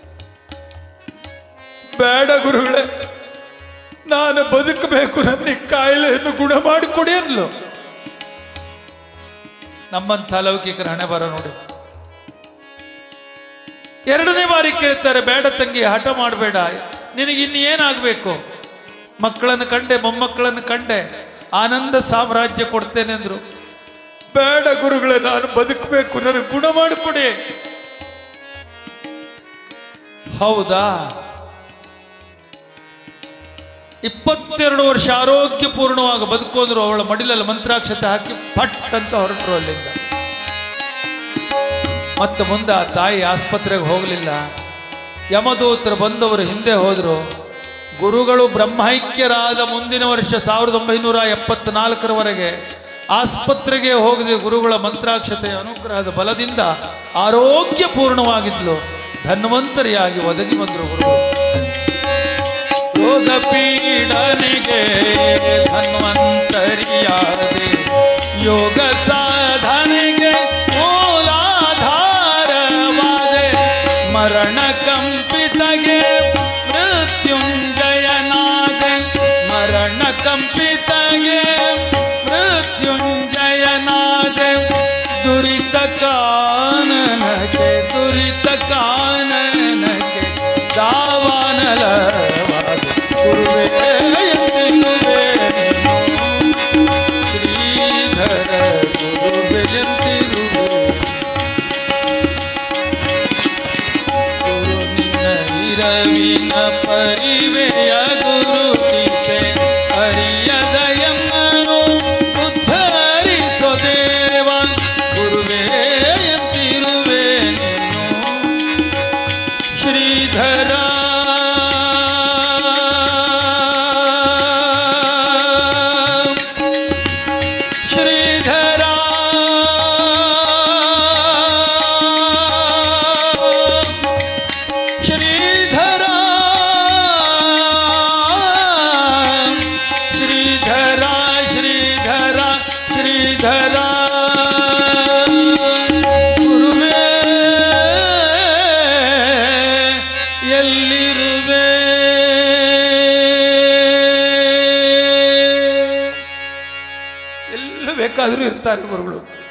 A: ಬೇಡ ಗುರುಗಳೇ ನಾನು ಬದುಕಬೇಕು ನನ್ನ ಈ ಕಾಯಿಲೆಯನ್ನು ಗುಣ ಮಾಡಿಕೊಡಿ ಅನ್ಲು ನಮ್ಮಂಥ ಲೌಕಿಕರ ಹಣೆ ಬರ ನೋಡಿ ಎರಡನೇ ಬಾರಿ ಕೇಳ್ತಾರೆ ಬೇಡ ತಂಗಿ ಹಠ ಮಾಡಬೇಡ ನಿನಗೆ ಇನ್ನು ಏನಾಗಬೇಕು ಮಕ್ಕಳನ್ನು ಕಂಡೆ ಮೊಮ್ಮಕ್ಕಳನ್ನು ಕಂಡೆ ಆನಂದ ಸಾಮ್ರಾಜ್ಯ ಕೊಡ್ತೇನೆ ಅಂದ್ರು ಬೇಡ ಗುರುಗಳೇ ನಾನು ಬದುಕಬೇಕು ನನಗೆ ಗುಣ ಮಾಡಿಕೊಡಿ ಹೌದಾ ಇಪ್ಪತ್ತೆರಡು ವರ್ಷ ಆರೋಗ್ಯಪೂರ್ಣವಾಗಿ ಬದುಕೋದ್ರು ಅವಳ ಮಡಿಲಲ್ಲಿ ಮಂತ್ರಾಕ್ಷತೆ ಹಾಕಿ ಪಟ್ ಅಂತ ಹೊರಟರು ಅಲ್ಲಿಂದ ಮತ್ತೆ ಮುಂದೆ ಆ ತಾಯಿ ಆಸ್ಪತ್ರೆಗೆ ಹೋಗಲಿಲ್ಲ ಯಮದೂತರು ಬಂದವರು ಹಿಂದೆ ಹೋದರು ಗುರುಗಳು ಬ್ರಹ್ಮೈಕ್ಯರಾದ ಮುಂದಿನ ವರ್ಷ ಸಾವಿರದ ಒಂಬೈನೂರ ಎಪ್ಪತ್ನಾಲ್ಕರವರೆಗೆ ಆಸ್ಪತ್ರೆಗೆ ಹೋಗದೆ ಗುರುಗಳ ಮಂತ್ರಾಕ್ಷತೆಯ ಅನುಗ್ರಹದ ಬಲದಿಂದ ಆರೋಗ್ಯಪೂರ್ಣವಾಗಿದ್ಲು ಧನ್ವಂತರಿಯಾಗಿ ಒದಗಿ ಬಂದರು ಗುರುಗಳು ರೋಗ ಪೀಡನೆಗೆ ಧನ್ವಂತರಿಯಾದೆ ಯೋಗ ಸಾಧನೆಗೆ ಮೂಲಾಧಾರವಾದೆ ಮರಣ ಕಂಪಿತಗೆ ಮೃತ್ಯುಂಜಯನಾದೆ ಮರಣ ಕಂಪಿತಗೆ ಮೃತ್ಯುಂಜಯನಾದೆ ದುರಿತ ಕಾನನಕ್ಕೆ ದುರಿತ ಕಾನನಕ್ಕೆ ದಾವಾನಲವಾದ ಗುರುವೇ ಎಂದಿರುವೆ ನೀನು. ಶ್ರೀಧರ ಗುರು ಎಲ್ಲ ಬೇಕಾದರೂ ಇರ್ತಾರೆ ಗುರುಗಳು